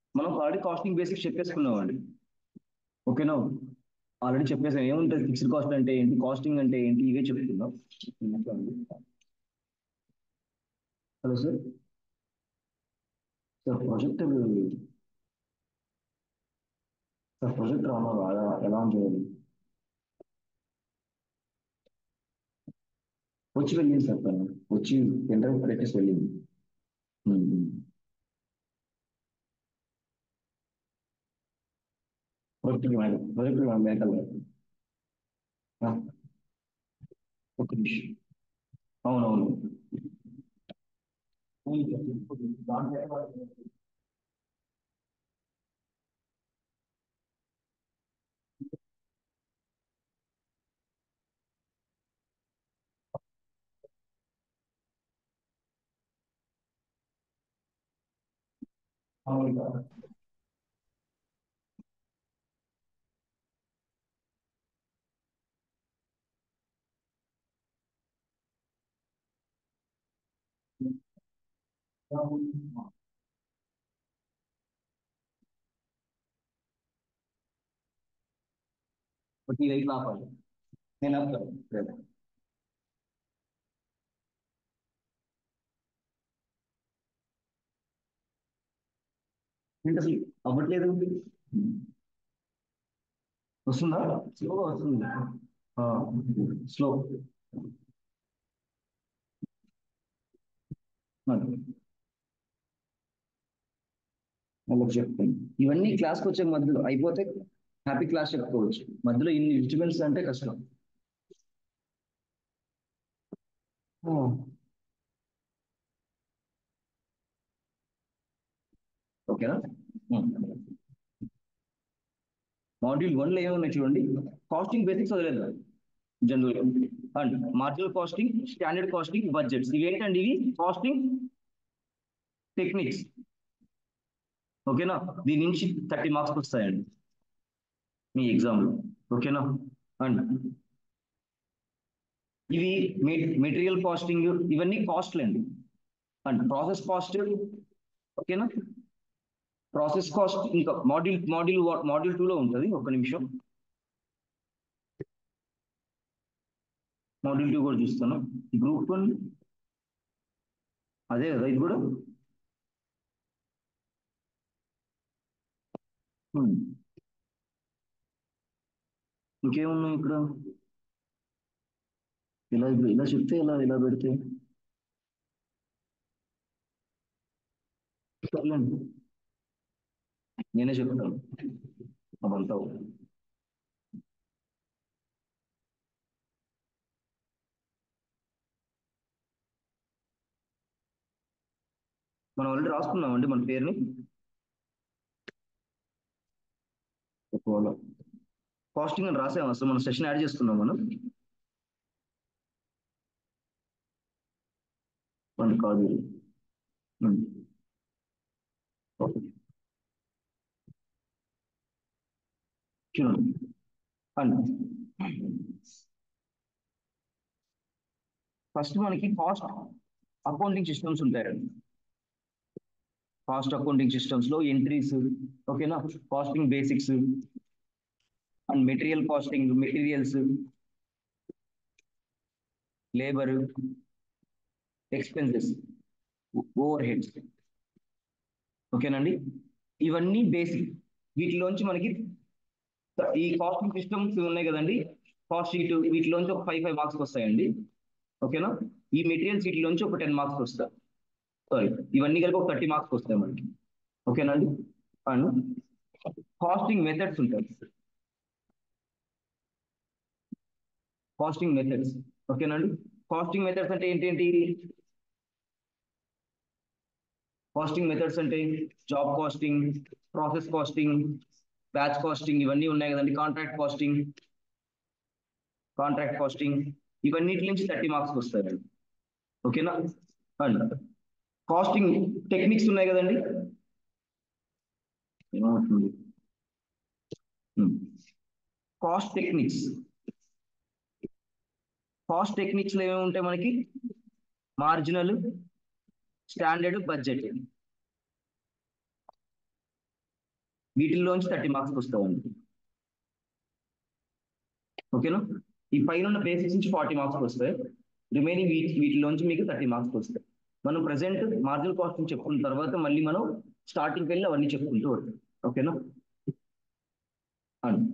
మనం already casting basics చెప్పేసుకున్నామండి ఓకేనా already చెప్పేసాం ఏముంటుంది ఫిక్స్డ్ కాస్ట్ అంటే ఏంటి కాస్టింగ్ అంటే ఏంటి ఇవే చెప్తున్నాం hello sir sir project sir project రాను ఎలా ఎలా ఆన్ చేయాలి వచ్చి వెళ్ళింది సార్ తను వచ్చి పెన్ డ్రైవ్ పెట్టేసి వెళ్ళింది um, um. Project madam project madam మేకల్ ఒక నిమిషం అవునవును అవును ఒకటి రైట్ ఆపాలి నేను ఆపుతాను రేపు. ఏంటి అసలు అవ్వట్లేదు వస్తుందా స్లోగా వస్తుంది స్లో వాళ్ళకి చెప్తాను ఇవన్నీ క్లాస్కి వచ్చే మధ్యలో అయిపోతే హ్యాపీ క్లాస్ చెప్పుకోవచ్చు మధ్యలో ఇన్ని డిస్టర్బెన్స్ అంటే కష్టం ఆ, ఓకేనా మాడ్యూల్ వన్ లో ఏమున్నాయి చూడండి కాస్టింగ్ బేసిక్స్ వదిలేదు general and marginal costing standard costing budgets ఇవి ఏంటండి ఇవి కాస్టింగ్ టెక్నిక్స్ ఓకేనా దీని నుంచి థర్టీ మార్క్స్ వస్తాయండి మీ ఎగ్జామ్లో ఓకేనా అండ్ ఇవి మెటీరియల్ కాస్టింగ్ ఇవన్నీ కాస్ట్లు అండి అండ్ ప్రాసెస్ కాస్ట్ ఓకేనా ప్రాసెస్ కాస్ట్ ఇంకా మాడ్యూల్ మాడ్యూల్ మాడ్యూల్ టూలో ఉంటుంది ఒక నిమిషం మాడ్యూల్ టూ కూడా చూస్తాను గ్రూప్ వన్ అదే కదా ఇది కూడా Hmm. ఇంకేమున్నాయి ఇక్కడ ఇలా ఇలా చెప్తే ఇలా ఇలా పెడితే సర్లేండి నేనే చెప్తాను అవంతా మనం ఆల్రెడీ రాసుకున్నామండి మన పేరుని ఒకవేళ కాస్టింగ్ అని రాసాము అసలు మనం సెషన్ యాడ్ చేసుకున్నాం మనం మన కాదు ఇది. ఉమ్. ఓకే. చూడండి అండ్ ఫస్ట్ మనకి కాస్ట్ అకౌంటింగ్ సిస్టమ్స్ ఉంటాయండి కాస్ట్ అకౌంటింగ్ సిస్టమ్స్ లో ఎంట్రీస్ ఓకేనా costing basics and material costing materials labour expenses overheads ఓకేనండి ఇవన్నీ బేసిక్ వీటిలోంచి మనకి ఈ కాస్టింగ్ సిస్టమ్స్ ఉన్నాయి కదండి కాస్ట్ షీట్ వీటిలోంచి ఒక ఫైవ్ ఫైవ్ మార్క్స్ వస్తాయండి ఓకేనా ఈ మెటీరియల్స్ వీటిలోంచి ఒక టెన్ మార్క్స్ వస్తాయి సారీ ఇవన్నీ కలిపి ఒక థర్టీ మార్క్స్ వస్తాయి మనకి ఓకేనండి అండ్ కాస్టింగ్ మెథడ్స్ ఉంటాయి కాస్టింగ్ మెథడ్స్ ఓకేనండి కాస్టింగ్ మెథడ్స్ అంటే ఏంటేంటి కాస్టింగ్ మెథడ్స్ అంటే job costing process costing batch costing ఇవన్నీ ఉన్నాయి కదండి కాంట్రాక్ట్ కాస్టింగ్ కాంట్రాక్ట్ కాస్టింగ్ ఇవన్నిటి నుంచి థర్టీ మార్క్స్ వస్తాయండి ఓకేనా అండ్ కాస్టింగ్ టెక్నిక్స్ ఉన్నాయి కదండి ఏమవుతుంది కాస్ట్ టెక్నిక్స్ కాస్ట్ టెక్నిక్స్ లో ఏమేమి ఉంటాయి మనకి మార్జినల్ స్టాండర్డ్ బడ్జెట్ వీటిల్లోంచి థర్టీ మార్క్స్ వస్తాయండి ఓకేనా ఈ పైన ఉన్న బేసిక్స్ నుంచి ఫార్టీ మార్క్స్ వస్తాయి రిమైనింగ్ వీటి వీటిలోంచి మీకు థర్టీ మార్క్స్ వస్తాయి మనం ప్రజెంట్ మార్జినల్ కాస్టింగ్ చెప్పుకున్న తర్వాత మళ్ళీ మనం స్టార్టింగ్ వెళ్ళి అవన్నీ చెప్పుకుంటూ వస్తాం ఓకేనా అండి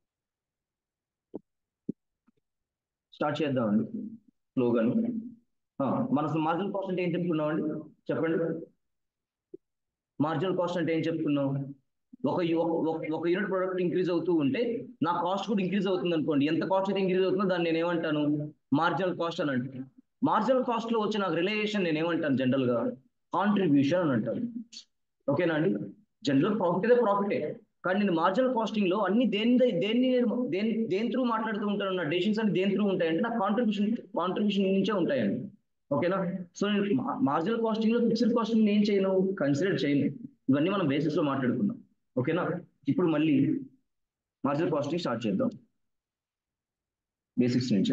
స్టార్ట్ చేద్దామండి స్లోగాను మన అసలు మార్జినల్ కాస్ట్ అంటే ఏం చెప్పుకున్నామండి చెప్పండి మార్జినల్ కాస్ట్ అంటే ఏం చెప్పుకున్నాం ఒక యు- ఒక- ఒక యూనిట్ ప్రొడక్ట్ ఇంక్రీజ్ అవుతూ ఉంటే నా కాస్ట్ కూడా ఇంక్రీజ్ అవుతుంది అనుకోండి ఎంత కాస్ట్ అయితే ఇంక్రీజ్ అవుతుందో దాన్ని నేను ఏమంటాను మార్జినల్ కాస్ట్ అని అంటాను మార్జినల్ కాస్ట్ లో వచ్చే నాకు రిలేషన్ నేను ఏమంటాను జనరల్ గా కాంట్రిబ్యూషన్ అని అంటాను ఓకేనా అండి జనరల్ ప్రాఫిట్ అయితే ప్రాఫిటే కానీ నేను మార్జినల్ కాస్టింగ్ లో అన్ని దేని దేన్ని నేను దేని దేని త్రూ మాట్లాడుతూ ఉంటాను నా డెసిషన్స్ అన్ని దేని త్రూ ఉంటాయంటే నా కాంట్రిబ్యూషన్ కాంట్రిబ్యూషన్ నుంచే ఉంటాయండి ఓకేనా సో నేను మార్జినల్ కాస్టింగ్ లో ఫిక్స్డ్ కాస్టింగ్ ఏం చేయను కన్సిడర్ చేయను ఇవన్నీ మనం బేసిస్ లో మాట్లాడుకున్నాం ఓకేనా ఇప్పుడు మళ్ళీ మార్జినల్ కాస్టింగ్ స్టార్ట్ చేద్దాం బేసిక్స్ నుంచి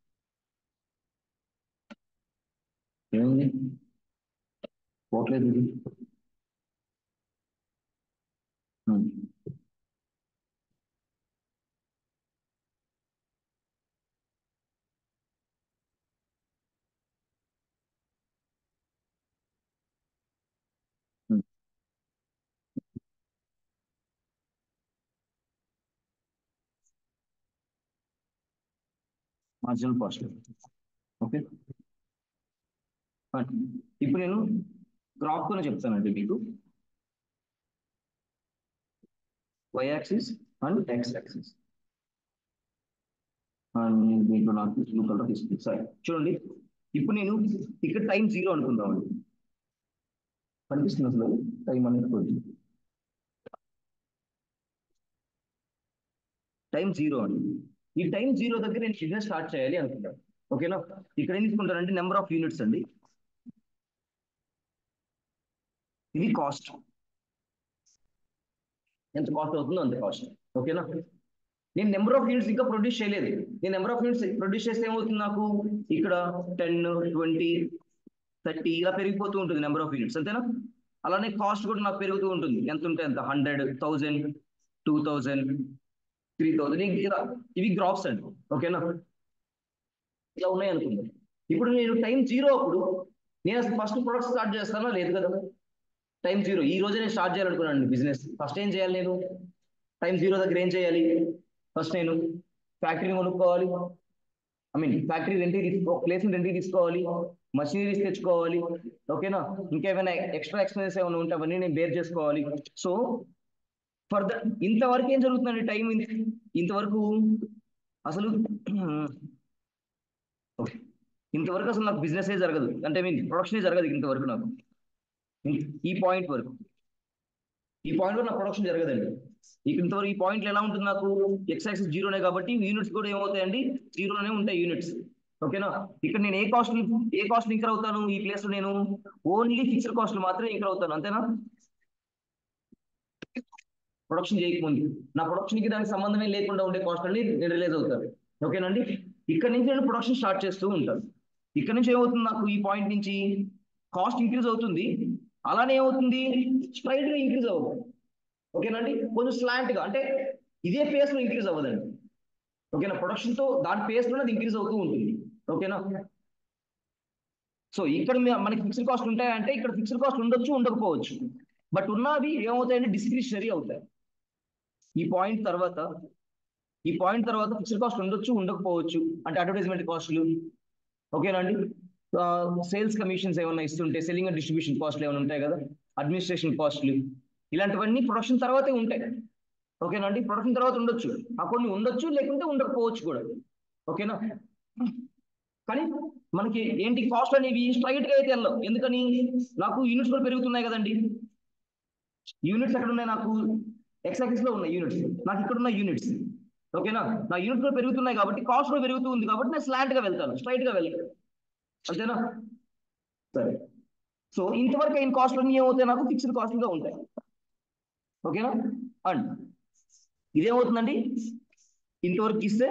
ఏమైంది పోవట్లేదు ఇది um. Um. Marginal cost okay and ఇప్పుడు నేను గ్రాఫ్ కూడా చెప్తానండి మీకు Y axis and X axis and దీంట్లో నాకు బ్లూ కలర్ తీసుకుంది సరే చూడండి ఇప్పుడు నేను ఇక్కడ టైం జీరో అనుకుందామండి కనిపిస్తుంది అసలు టైం అనేది కొద్ది టైం జీరో అండి ఈ టైం జీరో దగ్గర నేను బిజినెస్ స్టార్ట్ చేయాలి అనుకుంటాను ఓకేనా ఇక్కడ ఏం తీసుకుంటానంటే నెంబర్ ఆఫ్ యూనిట్స్ అండి ఇది కాస్ట్ ఎంత కాస్ట్ అవుతుందో అంత కాస్ట్ ఓకేనా నేను నెంబర్ ఆఫ్ యూనిట్స్ ఇంకా ప్రొడ్యూస్ చేయలేదు నేను నెంబర్ ఆఫ్ యూనిట్స్ ప్రొడ్యూస్ చేస్తే ఏమవుతుంది నాకు ఇక్కడ టెన్ ట్వంటీ థర్టీ ఇలా పెరిగిపోతూ ఉంటుంది నెంబర్ ఆఫ్ యూనిట్స్ అంతేనా అలానే కాస్ట్ కూడా నాకు పెరుగుతూ ఉంటుంది ఎంత ఉంటే ఎంత hundred thousand two thousand three thousand ఇలా ఇవి గ్రాఫ్స్ అండి ఓకేనా ఇలా ఉన్నాయి అనుకుందాం ఇప్పుడు నేను టైం జీరో అప్పుడు నేను అసలు ఫస్ట్ ప్రొడక్ట్ స్టార్ట్ చేస్తానా లేదు కదా టైం జీరో ఈ రోజే నేను స్టార్ట్ చేయాలనుకున్నాను బిజినెస్ ఫస్ట్ ఏం చేయాలి నేను టైం జీరో దగ్గర ఏం చేయాలి ఫస్ట్ నేను ఫ్యాక్టరీని కొనుక్కోవాలి ఐ మీన్ ఫ్యాక్టరీ రెంట్కి తీసుకో ప్లేస్ రెంట్కి తీసుకోవాలి మషినరీస్ తెచ్చుకోవాలి ఓకేనా ఇంకేమైనా ఎక్స్ట్రా ఎక్స్పెన్సెస్ ఏమైనా ఉంటే అవన్నీ నేను బేర్ చేసుకోవాలి సో ఫర్దర్ ఇంతవరకు ఏం జరుగుతుందండి టైం ఇంతవరకు అసలు ఓకే ఇంతవరకు అసలు నాకు బిజినెస్ జరగదు అంటే మీన్ ప్రొడక్షన్ జరగదు ఇంతవరకు నాకు ఈ పాయింట్ వరకు ఈ పాయింట్ వరకు నా ప్రొడక్షన్ జరగదండి ఇక ఇంతవరకు ఈ పాయింట్ ఎలా ఉంటుంది నాకు ఎక్స్ యాక్సిస్ జీరోనే కాబట్టి యూనిట్స్ కూడా ఏమవుతాయండి జీరోనే ఉంటాయి యూనిట్స్ ఓకేనా ఇక్కడ నేను ఏ కాస్ట్ ఏ కాస్ట్ ఇంకర్ అవుతాను ఈ ప్లేస్ లో నేను ఓన్లీ ఫిక్స్డ్ కాస్ట్ మాత్రమే ఇంకర్ అవుతాను అంతేనా ప్రొడక్షన్ చేయకముందు నా ప్రొడక్షన్ కి దానికి సంబంధమే లేకుండా ఉండే కాస్ట్ అన్ని నేను రిలీజ్ అవుతాను ఓకేనండి ఇక్కడ నుంచి నేను ప్రొడక్షన్ స్టార్ట్ చేస్తూ ఉంటాను ఇక్కడ నుంచి ఏమవుతుంది నాకు ఈ పాయింట్ నుంచి కాస్ట్ ఇంక్రీజ్ అవుతుంది అలానే ఏమవుతుంది స్ట్రైట్ గా ఇంక్రీజ్ అవ్వదు ఓకేనండి కొంచెం స్లాంట్ గా అంటే ఇదే పేస్ లో ఇంక్రీజ్ అవ్వదండి ఓకేనా ప్రొడక్షన్ తో దాని పేస్ లో అది ఇంక్రీజ్ అవుతూ ఉంటుంది ఓకేనా సో ఇక్కడ మీ- మనకి ఫిక్స్డ్ కాస్ట్ ఉంటాయంటే ఇక్కడ ఫిక్స్డ్ కాస్ట్ ఉండొచ్చు ఉండకపోవచ్చు బట్ ఉన్నవి ఏమవుతాయంటే డిస్క్రిషనరీ అవుతాయి ఈ పాయింట్ తర్వాత ఈ పాయింట్ తర్వాత ఫిక్స్డ్ కాస్ట్ ఉండొచ్చు ఉండకపోవచ్చు అంటే అడ్వర్టైజ్మెంట్ కాస్ట్లు ఓకేనండి సేల్స్ కమిషన్స్ ఏమైనా ఇస్తుంటే సెల్లింగ్ అండ్ డిస్ట్రిబ్యూషన్ కాస్ట్లు ఏమైనా ఉంటాయి కదా అడ్మినిస్ట్రేషన్ కాస్ట్లు ఇలాంటివన్నీ ప్రొడక్షన్ తర్వాతే ఉంటాయి ఓకేనండి ప్రొడక్షన్ తర్వాత ఉండొచ్చు ఆ కొన్ని ఉండొచ్చు లేకుంటే ఉండకపోవచ్చు కూడా ఓకేనా కానీ మనకి ఏంటి కాస్ట్ అనేవి స్ట్రైట్ గా అయితే వెళ్ళవు ఎందుకని నాకు యూనిట్స్ కూడా పెరుగుతున్నాయి కదండి యూనిట్స్ ఎక్కడ ఉన్నాయి నాకు ఎక్స్ యాక్సిస్ లో ఉన్నాయి యూనిట్స్ నాకు ఇక్కడ ఉన్న యూనిట్స్ ఓకేనా నా యూనిట్స్ కూడా పెరుగుతున్నాయి కాబట్టి కాస్ట్ కూడా పెరుగుతూ ఉంది కాబట్టి నేను స్లాంట్ గా వెళ్తాను స్ట్రైట్ గా వెళ్ళాను అంతేనా సరే సో ఇంతవరకు అయిన కాస్ట్లు అన్ని ఏమవుతాయి నాకు ఫిక్స్డ్ కాస్ట్లుగా ఉంటాయి ఓకేనా అండ్ ఇదేమవుతుందండి ఇంతవరకు ఇస్తే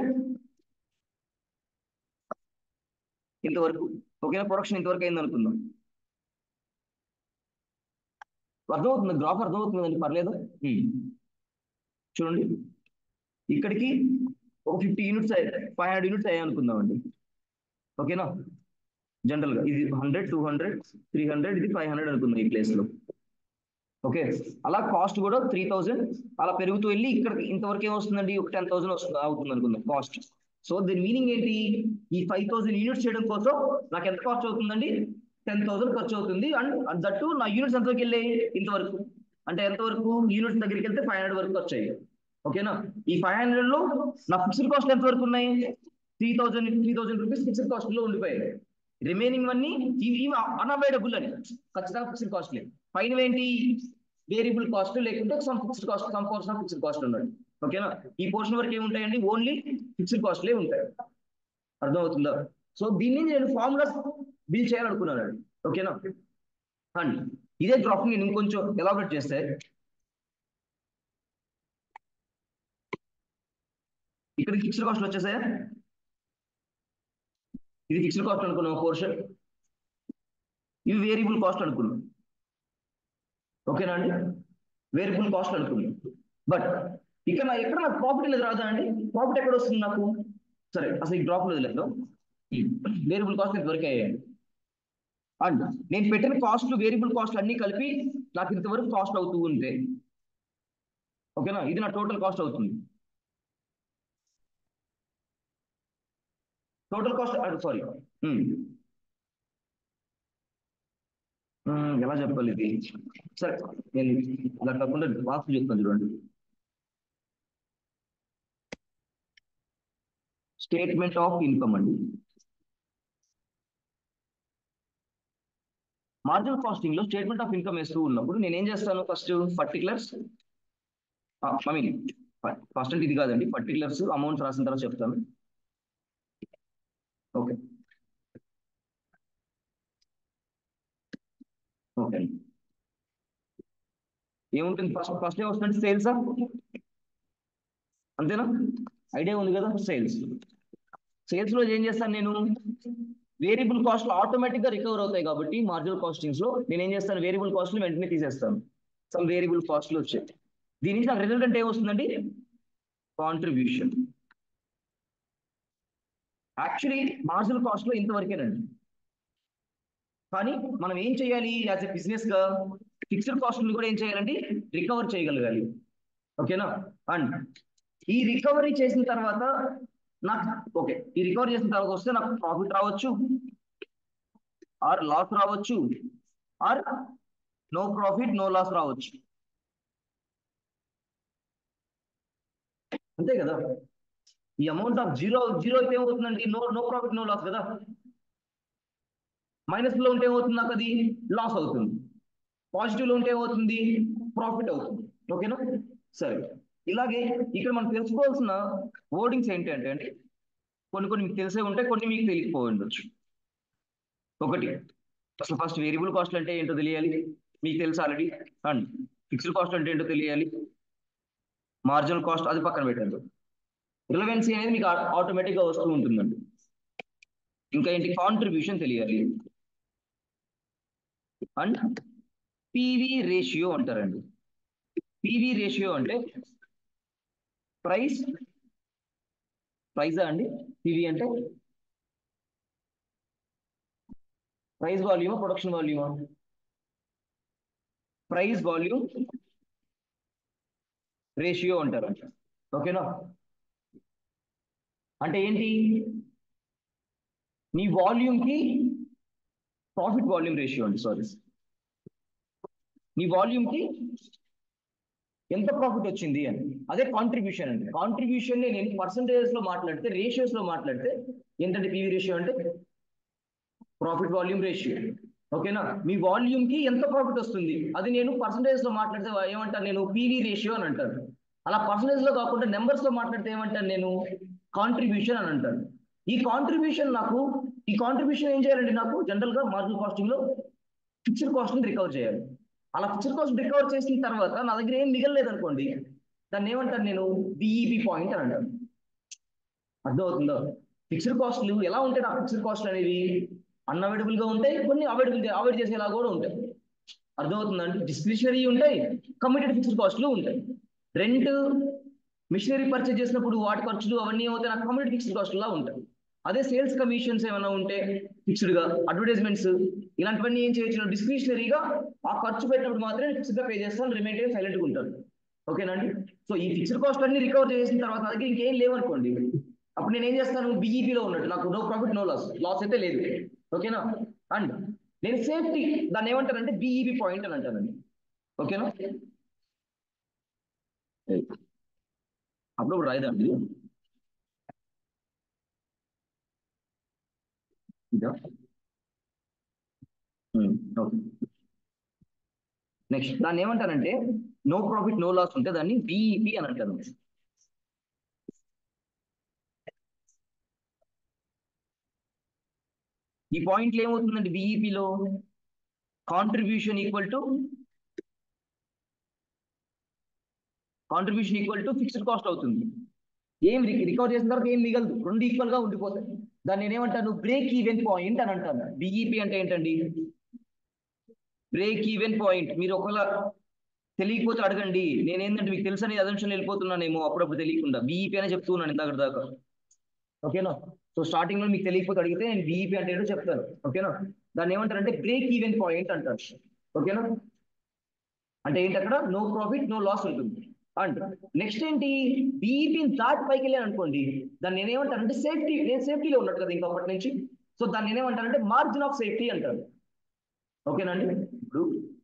ఇంతవరకు ఓకేనా ప్రొడక్షన్ ఇంతవరకు అయింది అనుకుందాం అర్థమవుతుంది గ్రాఫ్ అర్థమవుతుందండి పర్లేదు ఉమ్. చూడండి ఇక్కడికి ఒక fifty units five hundred units అయ్యాయి అనుకుందామండి ఓకేనా జనరల్ గా ఇది hundred two hundred three hundred ఇది ఫైవ్ హండ్రెడ్ అనుకుందాం ఈ ప్లేస్ లో ఓకే అలా కాస్ట్ కూడా త్రీ థౌజండ్ అలా పెరుగుతూ వెళ్ళి ఇక్కడ ఇంతవరకు ఏమొస్తుందండి ఒక టెన్ థౌసండ్ వస్తుంది అవుతుంది అనుకుందాం కాస్ట్ సో దీని మీనింగ్ ఏంటి ఈ ఫైవ్ థౌసండ్ యూనిట్స్ చేయడం కోసం నాకు ఎంత కాస్ట్ అవుతుందండి టెన్ థౌసండ్ ఖర్చు అవుతుంది అండ్ దట్టు నా యూనిట్స్ ఎంతవరకు వెళ్ళాయి ఇంతవరకు అంటే ఎంతవరకు యూనిట్స్ దగ్గరికి వెళ్తే ఫైవ్ హండ్రెడ్ వరకు వచ్చాయి ఓకేనా ఈ ఫైవ్ హండ్రెడ్ లో నా ఫిక్స్డ్ కాస్ట్ ఎంత వరకు ఉన్నాయి three thousand three thousand rupees fixed cost లో ఉండిపోయాయి రిమైనింగ్ అన్ని ఇవి అన్అవైడబుల్ అని ఖచ్చితంగా ఫిక్స్డ్ కాస్ట్లే పైన ఏంటి వేరియబుల్ కాస్ట్ లేకుంటే some fixed cost some portion of fixed cost ఉన్నాడు ఓకేనా ఈ పోర్షన్ వరకు ఏముంటాయండి ఓన్లీ ఫిక్స్డ్ కాస్ట్లే ఉంటాయి అర్థమవుతుందా సో దీన్ని నేను ఫార్ములాస్ బిల్ చేయాలనుకున్నాను ఓకేనా అండ్ ఇదే గ్రాఫ్ నేను ఇంకొంచెం ఎలాబరేట్ చేస్తే ఇక్కడ ఫిక్స్డ్ కాస్ట్ వచ్చేసాయా ఇది ఫిక్స్డ్ కాస్ట్ అనుకున్నాం పోర్షన్ ఇవి వేరియబుల్ కాస్ట్ అనుకున్నాం ఓకేనా అండి వేరియబుల్ కాస్ట్ అనుకున్నాం బట్ ఇక్కడ నా ఎక్కడ నాకు ప్రాఫిట్ అనేది రాదా అండి ప్రాఫిట్ ఎక్కడ వస్తుంది నాకు సరే అసలు ఈ డ్రాప్ లేదు లేదు వేరియబుల్ కాస్ట్ ఇంతవరకు అయ్యాయండి అండ్ నేను పెట్టిన కాస్ట్ వేరియబుల్ కాస్ట్ అన్ని కలిపి నాకు ఇంతవరకు కాస్ట్ అవుతూ ఉంటే ఓకేనా ఇది నా టోటల్ కాస్ట్ అవుతుంది టోటల్ కాస్ట్ సారీ ఎలా చెప్పాలి ఇది సరే నేను అలా కాకుండా వాస్తు చెప్తాను చూడండి స్టేట్మెంట్ ఆఫ్ ఇన్కమ్ అండి మార్జినల్ కాస్టింగ్ లో స్టేట్మెంట్ ఆఫ్ ఇన్కమ్ వేస్తూ ఉన్నప్పుడు నేను ఏం చేస్తాను first particulars I mean first అంటే ఇది కాదండి పర్టికులర్స్ అమౌంట్ రాసిన తర్వాత చెప్తాను ఓకే ఓకే ఏముంటుంది ఫస్ట్ ఫస్ట్ ఏమొస్తుందంటే సేల్సా అంతేనా ఐడియా ఉంది కదా సేల్స్ సేల్స్ లో ఏం చేస్తాను నేను వేరియబుల్ కాస్ట్ ఆటోమేటిక్ గా రికవర్ అవుతాయి కాబట్టి మార్జినల్ కాస్టింగ్స్ లో నేను ఏం చేస్తాను వేరియబుల్ కాస్ట్ వెంటనే తీసేస్తాను సమ్ వేరియబుల్ కాస్ట్లు వచ్చాయి దీని నుంచి నాకు రిజల్ట్ అంటే ఏమొస్తుందండి కాంట్రిబ్యూషన్ యాక్చువల్లీ మార్జినల్ కాస్ట్ లో ఇంతవరకేనండి కానీ మనం ఏం చేయాలి యాజ్ ఎ బిజినెస్ గా ఫిక్స్డ్ కాస్ట్ కూడా ఏం చేయాలండి రికవర్ చేయగలగాలి ఓకేనా అండ్ ఈ రికవరీ చేసిన తర్వాత నాకు ఓకే ఈ రికవర్ చేసిన తర్వాత వస్తే నాకు ప్రాఫిట్ రావచ్చు ఆర్ లాస్ రావచ్చు or no profit no loss రావచ్చు అంతే కదా ఈ అమౌంట్ ఆఫ్ జీరో జీరో అయితే ఏమవుతుందండి no no profit no loss కదా మైనస్ లో ఉంటే ఏమవుతుంది నాకు అది లాస్ అవుతుంది పాజిటివ్ లో ఉంటే ఏమవుతుంది ప్రాఫిట్ అవుతుంది ఓకేనా సరే ఇలాగే ఇక్కడ మనం తెలుసుకోవాల్సిన వర్డింగ్స్ ఏంటి అంటే అంటే కొన్ని కొన్ని మీకు తెలిసే ఉంటాయి కొన్ని మీకు తెలియకపోయి ఉండొచ్చు ఒకటి అసలు ఫస్ట్ వేరియబుల్ కాస్ట్ అంటే ఏంటో తెలియాలి మీకు తెలుసు ఆల్రెడీ అండ్ ఫిక్స్డ్ కాస్ట్ అంటే ఏంటో తెలియాలి మార్జినల్ కాస్ట్ అది పక్కన పెట్టండి రిలవెన్సీ అనేది మీకు ఆటోమేటిక్గా వస్తూ ఉంటుందండి ఇంకా ఏంటి కాంట్రిబ్యూషన్ తెలియాలి అండ్ పివి రేషియో అంటారండి పివి రేషియో అంటే ప్రైస్ ప్రైజా అండి పివి అంటే ప్రైస్ వాల్యూమా ప్రొడక్షన్ వాల్యూమా ప్రైస్ వాల్యూమ్ రేషియో అంటారు ఓకేనా అంటే ఏంటి నీ వాల్యూమ్కి ప్రాఫిట్ వాల్యూమ్ రేషియో అండి సారీ నీ వాల్యూమ్కి ఎంత ప్రాఫిట్ వచ్చింది అని అదే కాంట్రిబ్యూషన్ అండి కాంట్రిబ్యూషన్ నేను పర్సంటేజెస్ లో మాట్లాడితే రేషియోస్ లో మాట్లాడితే ఏంటంటే పివి రేషియో అంటే ప్రాఫిట్ వాల్యూమ్ రేషియో ఓకేనా మీ వాల్యూమ్ కి ఎంత ప్రాఫిట్ వస్తుంది అది నేను పర్సంటేజ్ లో మాట్లాడితే ఏమంటాను నేను పివి రేషియో అని అంటాను అలా పర్సంటేజ్ లో కాకుండా నెంబర్స్ లో మాట్లాడితే ఏమంటాను నేను కాంట్రిబ్యూషన్ అని అంటాను ఈ కాంట్రిబ్యూషన్ నాకు ఈ కాంట్రిబ్యూషన్ ఏం చేయాలండి నాకు జనరల్ గా మార్జినల్ కాస్టింగ్ లో ఫిక్స్డ్ కాస్ట్ ని రికవర్ చేయాలి అలా ఫిక్స్డ్ కాస్ట్ రికవర్ చేసిన తర్వాత నా దగ్గర ఏం మిగలలేదు అనుకోండి దాన్ని ఏమంటాను నేను బిఈపి పాయింట్ అని అంటాను అర్థమవుతుందో ఫిక్స్డ్ కాస్ట్లు ఎలా ఉంటాయి నా ఫిక్స్డ్ కాస్ట్ అనేవి అన్అవైడబుల్ గా ఉంటాయి కొన్ని అవైడబుల్ అవాయిడ్ చేసేలా కూడా ఉంటాయి అర్థమవుతుందండి డిస్క్రిషనరీ ఉంటాయి కమిటెడ్ ఫిక్స్డ్ కాస్ట్లు ఉంటాయి రెంట్ మిషనరీ పర్చేజ్ చేసినప్పుడు వాటి ఖర్చులు అవన్నీ ఏమవుతాయి నాకు కమిటెడ్ ఫిక్స్డ్ కాస్ట్ లా ఉంటాయి అదే సేల్స్ కమిషన్స్ ఏమైనా ఉంటే ఫిక్స్డ్ గా అడ్వర్టైజ్మెంట్స్ ఇలాంటివన్నీ ఏం చేయొచ్చు డిస్క్రిషనరీగా ఆ ఖర్చు పెట్టినప్పుడు మాత్రమే ఫిక్స్డ్ గా పే చేస్తాను రిమైండర్ సైలెంట్ గా ఉంటాను ఓకేనండి సో ఈ ఫిక్స్డ్ కాస్ట్ అన్ని రికవర్ చేసిన తర్వాత నా దగ్గర ఇంకేం లేవనుకోండి అప్పుడు నేను ఏం చేస్తాను BEP లో ఉన్నట్టు నాకు no profit no loss loss అయితే లేదు ఓకేనా అండ్ నేను సేఫ్టీ దాన్ని ఏమంటానంటే బిఈపి పాయింట్ అని అంటానండి ఓకేనా అప్పుడు రాయదండి ఇదా ఓకే నెక్స్ట్ దాన్ని ఏమంటారంటే నో ప్రాఫిట్ నో లాస్ ఉంటే దాన్ని బిఈపి అని అంటారు ఈ పాయింట్లు ఏమవుతుందండి బిఈపిలో contribution equal to contribution equal to fixed cost అవుతుంది ఏం రికవర్ చేసిన తర్వాత ఏం మిగలదు రెండు ఈక్వల్ గా ఉండిపోతాయి దాన్ని నేనేమంటాను బ్రేక్ ఈవెన్ పాయింట్ అని అంటాను బిఈపి అంటే ఏంటండి బ్రేక్ ఈవెన్ పాయింట్ మీరు ఒకవేళ తెలియకపోతే అడగండి నేనేంటంటే మీకు తెలుసని అదంశం వెళ్ళిపోతున్నానేమో అప్పుడప్పుడు తెలియకుండా బీఈపీ అనే చెప్తున్నాను ఇందాక దాకా ఓకేనా సో స్టార్టింగ్ లో మీకు తెలియకపోతే అడిగితే నేను బీఈపీ అంటే ఏంటో చెప్తాను ఓకేనా దాన్ని ఏమంటారంటే బ్రేక్ ఈవెన్ పాయింట్ అంటారు ఓకేనా అంటే ఏంటి అక్కడ నో ప్రాఫిట్ నో లాస్ ఉంటుంది అండ్ నెక్స్ట్ ఏంటి బీఈపీ దాటి పైకి వెళ్ళాను అనుకోండి దాన్ని నేనేమంటానంటే సేఫ్టీ నేను సేఫ్టీలో ఉన్నట్టు కదా ఇంకొకటి నుంచి సో దాన్ని నేనేమంటానంటే మార్జిన్ ఆఫ్ సేఫ్టీ అంటారు ఓకేనండి ఇప్పుడు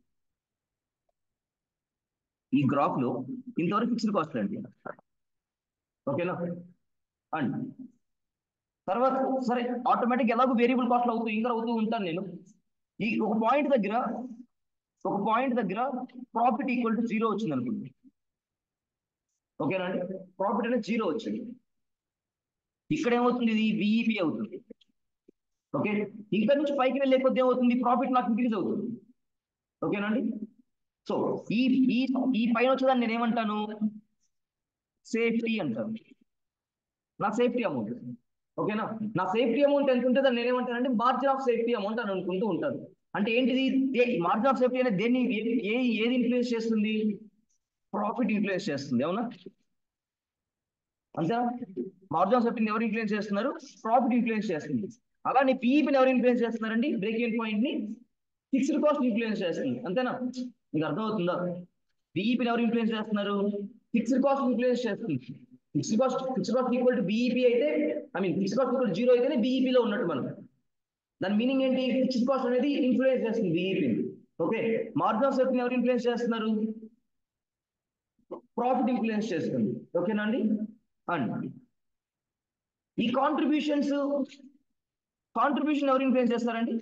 ఈ గ్రాఫ్ లో ఇంతవరకు ఫిక్స్డ్ కాస్ట్ అండి ఓకేనా అండ్ తర్వాత సరే ఆటోమేటిక్ ఎలాగో వేరియబుల్ కాస్ట్ అవుతూ ఇంకా అవుతూ ఉంటాను నేను ఈ ఒక పాయింట్ దగ్గర ఒక పాయింట్ దగ్గర ప్రాఫిట్ ఈక్వల్ టు జీరో వచ్చింది అనుకోండి ఓకేనా అండి ప్రాఫిట్ అనేది జీరో వచ్చింది ఇక్కడ ఏమవుతుంది ఇది విఈపి అవుతుంది ఓకే ఇక్కడ నుంచి పైకి వెళ్ళే కొద్ది ఏమవుతుంది ప్రాఫిట్ నాకు ఇంక్రీజ్ అవుతుంది ఓకేనండి సో ఈ ఈ ఈ పైన వచ్చేదాన్ని నేను ఏమంటాను సేఫ్టీ అంటాను నా సేఫ్టీ అమౌంట్ ఓకేనా నా సేఫ్టీ అమౌంట్ ఎంత ఉంటే దాన్ని నేనేమంటానంటే మార్జిన్ ఆఫ్ సేఫ్టీ అమౌంట్ అని అనుకుంటూ ఉంటాను అంటే ఏంటిది మార్జిన్ ఆఫ్ సేఫ్టీ అనేది దేన్ని ఏ- ఏ ఏది ఇన్ఫ్లుయెన్స్ చేస్తుంది ప్రాఫిట్ ఇన్ఫ్లుయెన్స్ చేస్తుంది అవునా అంతేనా మార్జిన్ ఆఫ్ సేఫ్టీని ఎవరు ఇన్ఫ్లుయెన్స్ చేస్తున్నారు ప్రాఫిట్ ఇన్ఫ్లుయెన్స్ చేస్తుంది అలానే పీఈపీని ఎవరు ఇన్ఫ్లుయెన్స్ చేస్తున్నారండి బ్రేక్ ఇన్ పాయింట్ ని ఫిక్స్డ్ కాస్ట్ ఇన్ఫ్లుయెన్స్ చేస్తుంది అంతేనా మీకు అర్థమవుతుందా బీఈపీని ఎవరు ఇన్ఫ్లుయెన్స్ చేస్తున్నారు ఫిక్స్డ్ కాస్ట్ ఇన్ఫ్లుయెన్స్ చేస్తుంది fixed cost fixed cost equal to BEP అయితే I mean fixed cost equal zero అయితేనే BEP లో ఉన్నట్టు మనం దాని మీనింగ్ ఏంటి ఫిక్స్డ్ కాస్ట్ అనేది ఇన్ఫ్లుయెన్స్ చేస్తుంది బీఈపీని ఓకే మార్జిన్ ఆఫ్ సేఫ్టీని ఎవరు ఇన్ఫ్లుయెన్స్ చేస్తున్నారు ప్రాఫిట్ ఇన్ఫ్లుయెన్స్ చేస్తుంది ఓకేనా అండి అండ్ ఈ కాంట్రిబ్యూషన్స్ కాంట్రిబ్యూషన్ ఎవరు ఇన్ఫ్లుయెన్స్ చేస్తారండి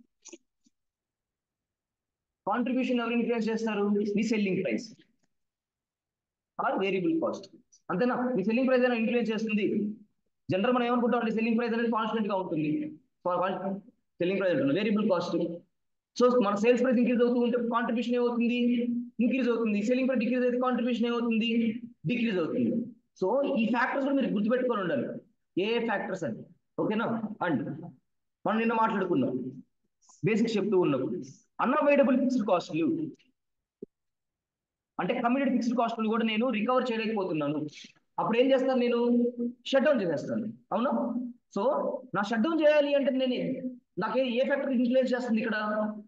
కాంట్రిబ్యూషన్ ఎవరు ఇన్ఫ్లుయెన్స్ చేస్తారు మీ selling price or variable cost అంతేనా మీ సెల్లింగ్ ప్రైస్ అయినా ఇన్ఫ్లుయెన్స్ చేస్తుంది జనరల్ మనం ఏమనుకుంటాం అంటే సెల్లింగ్ ప్రైస్ అనేది కాన్స్టెంట్ గా ఉంటుంది సెల్లింగ్ ప్రైస్ ఉంటుంది వేరియబుల్ కాస్ట్ సో మన సేల్స్ ప్రైస్ ఇంక్రీజ్ అవుతూ ఉంటే కాంట్రిబ్యూషన్ ఏమవుతుంది ఇంక్రీజ్ అవుతుంది సెల్లింగ్ ప్రైస్ డిక్రీజ్ అయితే కాంట్రిబ్యూషన్ ఏమవుతుంది డిక్రీజ్ అవుతుంది సో ఈ ఫ్యాక్టర్స్ కూడా మీరు గుర్తుపెట్టుకొని ఉండాలి ఏ ఏ ఫ్యాక్టర్స్ అని ఓకేనా అండ్ మనం నిన్న మాట్లాడుకున్నాం బేసిక్స్ చెప్తూ ఉన్నప్పుడు అన్అవైడబుల్ ఫిక్స్డ్ కాస్ట్లు అంటే కమిటెడ్ ఫిక్స్డ్ కాస్ట్ని కూడా నేను రికవర్ చేయలేకపోతున్నాను అప్పుడు ఏం చేస్తాను నేను షట్ డౌన్ చేసేస్తాను అవునా సో నా షట్ డౌన్ చేయాలి అంటే నేను నాకు ఏ ఫ్యాక్టర్ ఇన్ఫ్లుయెన్స్ చేస్తుంది ఇక్కడ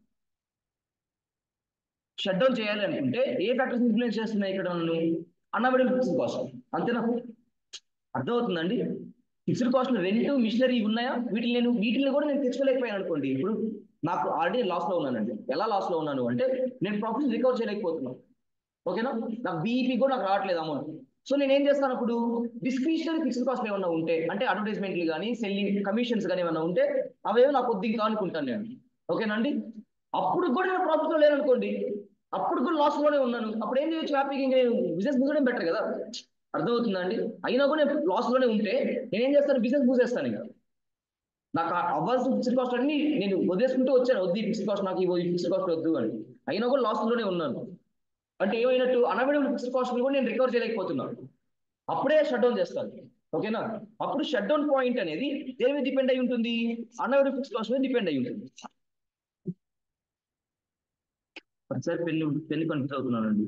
షట్ డౌన్ చేయాలి అనుకుంటే ఏ ఫ్యాక్టర్స్ ఇన్ఫ్లుయెన్స్ చేస్తున్నాయి ఇక్కడ నన్ను అన్అవైడబుల్ ఫిక్స్డ్ కాస్ట్ అంతేనా అర్థమవుతుందండి ఫిక్స్డ్ కాస్ట్ రెంట్ మిషనరీ ఉన్నాయా వీటిని నేను వీటిని కూడా నేను తెచ్చుకోలేకపోయాను అనుకోండి ఇప్పుడు నాకు ఆల్రెడీ లాస్ లో ఉన్నానండి ఎలా లాస్ లో ఉన్నాను అంటే నేను ప్రాఫిట్ రికవర్ చేయలేకపోతున్నాను ఓకేనా నాకు బీఈపీ కూడా నాకు రావట్లేదు అమౌంట్ సో నేను ఏం చేస్తాను అప్పుడు డిస్క్రిషనరీ ఫిక్స్డ్ కాస్ట్ ఏమన్నా ఉంటే అంటే అడ్వర్టైజ్మెంట్లు కానీ సెల్లింగ్ కమిషన్స్ కానీ ఏమన్నా ఉంటే అవేమో నాకు కొద్దిగా అనుకుంటాను నేను ఓకేనండి అప్పుడు కూడా నేను ప్రాఫిట్ లో లేననుకోండి అప్పుడు కూడా లాస్ లోనే ఉన్నాను అప్పుడు ఏం చేయొచ్చు హ్యాపీగా ఇంకా నేను బిజినెస్ మూసేయడం బెటర్ కదా అర్థమవుతుందా అండి అయినా కూడా నేను లాస్ లోనే ఉంటే నేను ఏం చేస్తాను బిజినెస్ మూసేస్తాను ఇంకా నాకు ఆ అవ్వాల్సిన ఫిక్స్డ్ కాస్ట్ అన్ని నేను వదిలేసుకుంటూ వచ్చాను వద్దు ఫిక్స్డ్ కాస్ట్ నాకు ఈ ఫిక్స్డ్ కాస్ట్ వద్దు అని అయినా కూడా లాస్ లోనే ఉన్నాను అంటే ఏమైనట్టు అనవైడబుల్ ఫిక్స్డ్ కాస్ట్ కూడా నేను రికవర్ చేయలేకపోతున్నాను అప్పుడే షట్ డౌన్ చేస్తాను ఓకేనా అప్పుడు షట్ డౌన్ పాయింట్ అనేది దేని మీద డిపెండ్ అయి ఉంటుంది అనవైడబుల్ ఫిక్స్డ్ కాస్ట్ మీద డిపెండ్ అయి ఉంటుంది ఒకసారి పెన్ను పెన్ను కన్ఫ్యూజ్ అవుతున్నానండి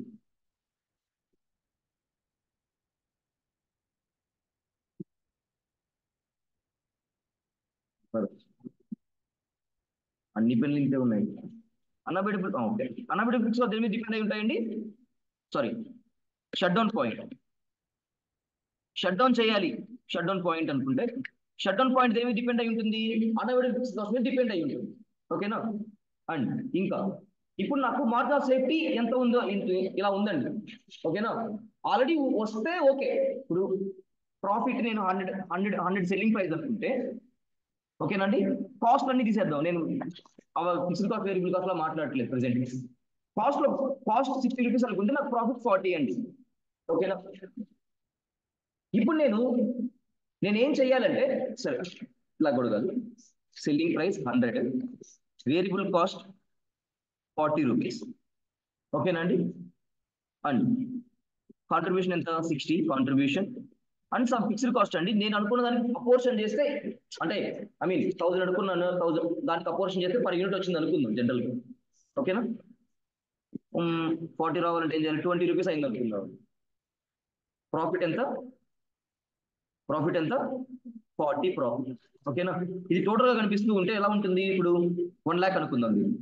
అన్ని పెన్నులు ఇంతే ఉన్నాయి అన్అబిడబుల్ ఓకే అన్అబిడబుల్ ఫిక్స్ దేని మీద డిపెండ్ అయి ఉంటాయండి sorry shut down point shut down చేయాలి షట్ డౌన్ పాయింట్ అనుకుంటే షట్ డౌన్ పాయింట్ దేని మీద డిపెండ్ అయి ఉంటుంది అన్అబిడబుల్ ఫిక్స్ లాస్ మీద డిపెండ్ అయి ఉంటుంది ఓకేనా అండ్ ఇంకా ఇప్పుడు నాకు మార్జిన్ ఆఫ్ సేఫ్టీ ఎంత ఉందో ఇంత- ఇలా ఉందండి ఓకేనా ఆల్రెడీ వస్తే ఓకే ఇప్పుడు ప్రాఫిట్ నేను hundred hundred hundred selling price అనుకుంటే ఓకేనండి కాస్ట్ అన్ని తీసేద్దాం నేను ఫిక్స్డ్ కాస్ట్ వేరియబుల్ కాస్ట్ లో మాట్లాడట్లేదు ప్రెసెంట్ కాస్ట్ లో కాస్ట్ సిక్స్టీ రూపీస్ అనుకుంటే నాకు ప్రాఫిట్ ఫార్టీ అండి ఓకేనా ఇప్పుడు నేను నేను ఏం చెయ్యాలంటే సరే ఇలా కూడా కాదు selling price hundred variable cost forty rupees ఓకేనండి అండ్ కాంట్రిబ్యూషన్ ఎంత sixty contribution and some fixed cost అండి నేను అనుకున్న దానికి అపోర్షన్ చేస్తే అంటే ఐ మీన్ థౌసండ్ అనుకున్నాను థౌసండ్ దానికి అపోర్షన్ చేస్తే పర్ యూనిట్ వచ్చింది అనుకుందాం జనరల్గా ఓకేనా ఫార్టీ రావాలంటే ఏం చేయాలి ట్వంటీ రూపీస్ అయింది అనుకుందాం ప్రాఫిట్ ఎంత ప్రాఫిట్ ఎంత ఫార్టీ ప్రాఫిట్ ఓకేనా ఇది టోటల్ గా కనిపిస్తూ ఉంటే ఎలా ఉంటుంది ఇప్పుడు వన్ ల్యాక్ అనుకుందాం దీన్ని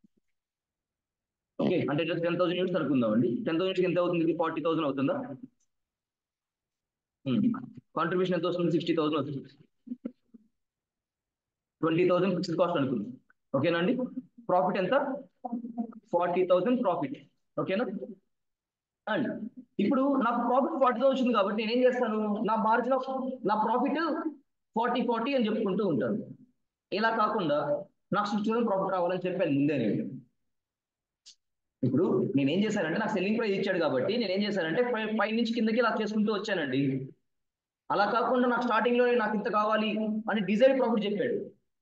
ఓకే అంటే టెన్ థౌసండ్ యూనిట్స్ అనుకుందాం అండి టెన్ థౌసండ్ ఎంత అవుతుంది ఇది ఫార్టీ థౌసండ్ అవుతుందా కాంట్రిబ్యూషన్ ఎంత వస్తుంది సిక్స్టీ థౌసండ్ వస్తుంది ట్వంటీ థౌసండ్ ఫిక్స్డ్ కాస్ట్ అనుకుందాం ఓకేనా అండి ప్రాఫిట్ ఎంత ఫార్టీ థౌసండ్ ప్రాఫిట్ ఓకేనా అండ్ ఇప్పుడు నాకు ప్రాఫిట్ ఫార్టీ థౌసండ్ వచ్చింది కాబట్టి నేను ఏం చేస్తాను నా మార్జిన్ ఆఫ్ నా ప్రాఫిట్ ఫార్టీ ఫార్టీ అని చెప్పుకుంటూ ఉంటాను ఇలా కాకుండా నాకు సిక్స్టీ థౌసండ్ ప్రాఫిట్ రావాలని చెప్పాను ముందే నేను ఇప్పుడు నేను ఏం చేశానంటే నాకు సెల్లింగ్ ప్రైస్ ఇచ్చాడు కాబట్టి నేను ఏం చేశానంటే పై పై నుంచి కిందకి ఇలా చేసుకుంటూ వచ్చానండి అలా కాకుండా నాకు స్టార్టింగ్ లో నాకు ఇంత కావాలి అని డిజైర్ ప్రాఫిట్ చెప్పాడు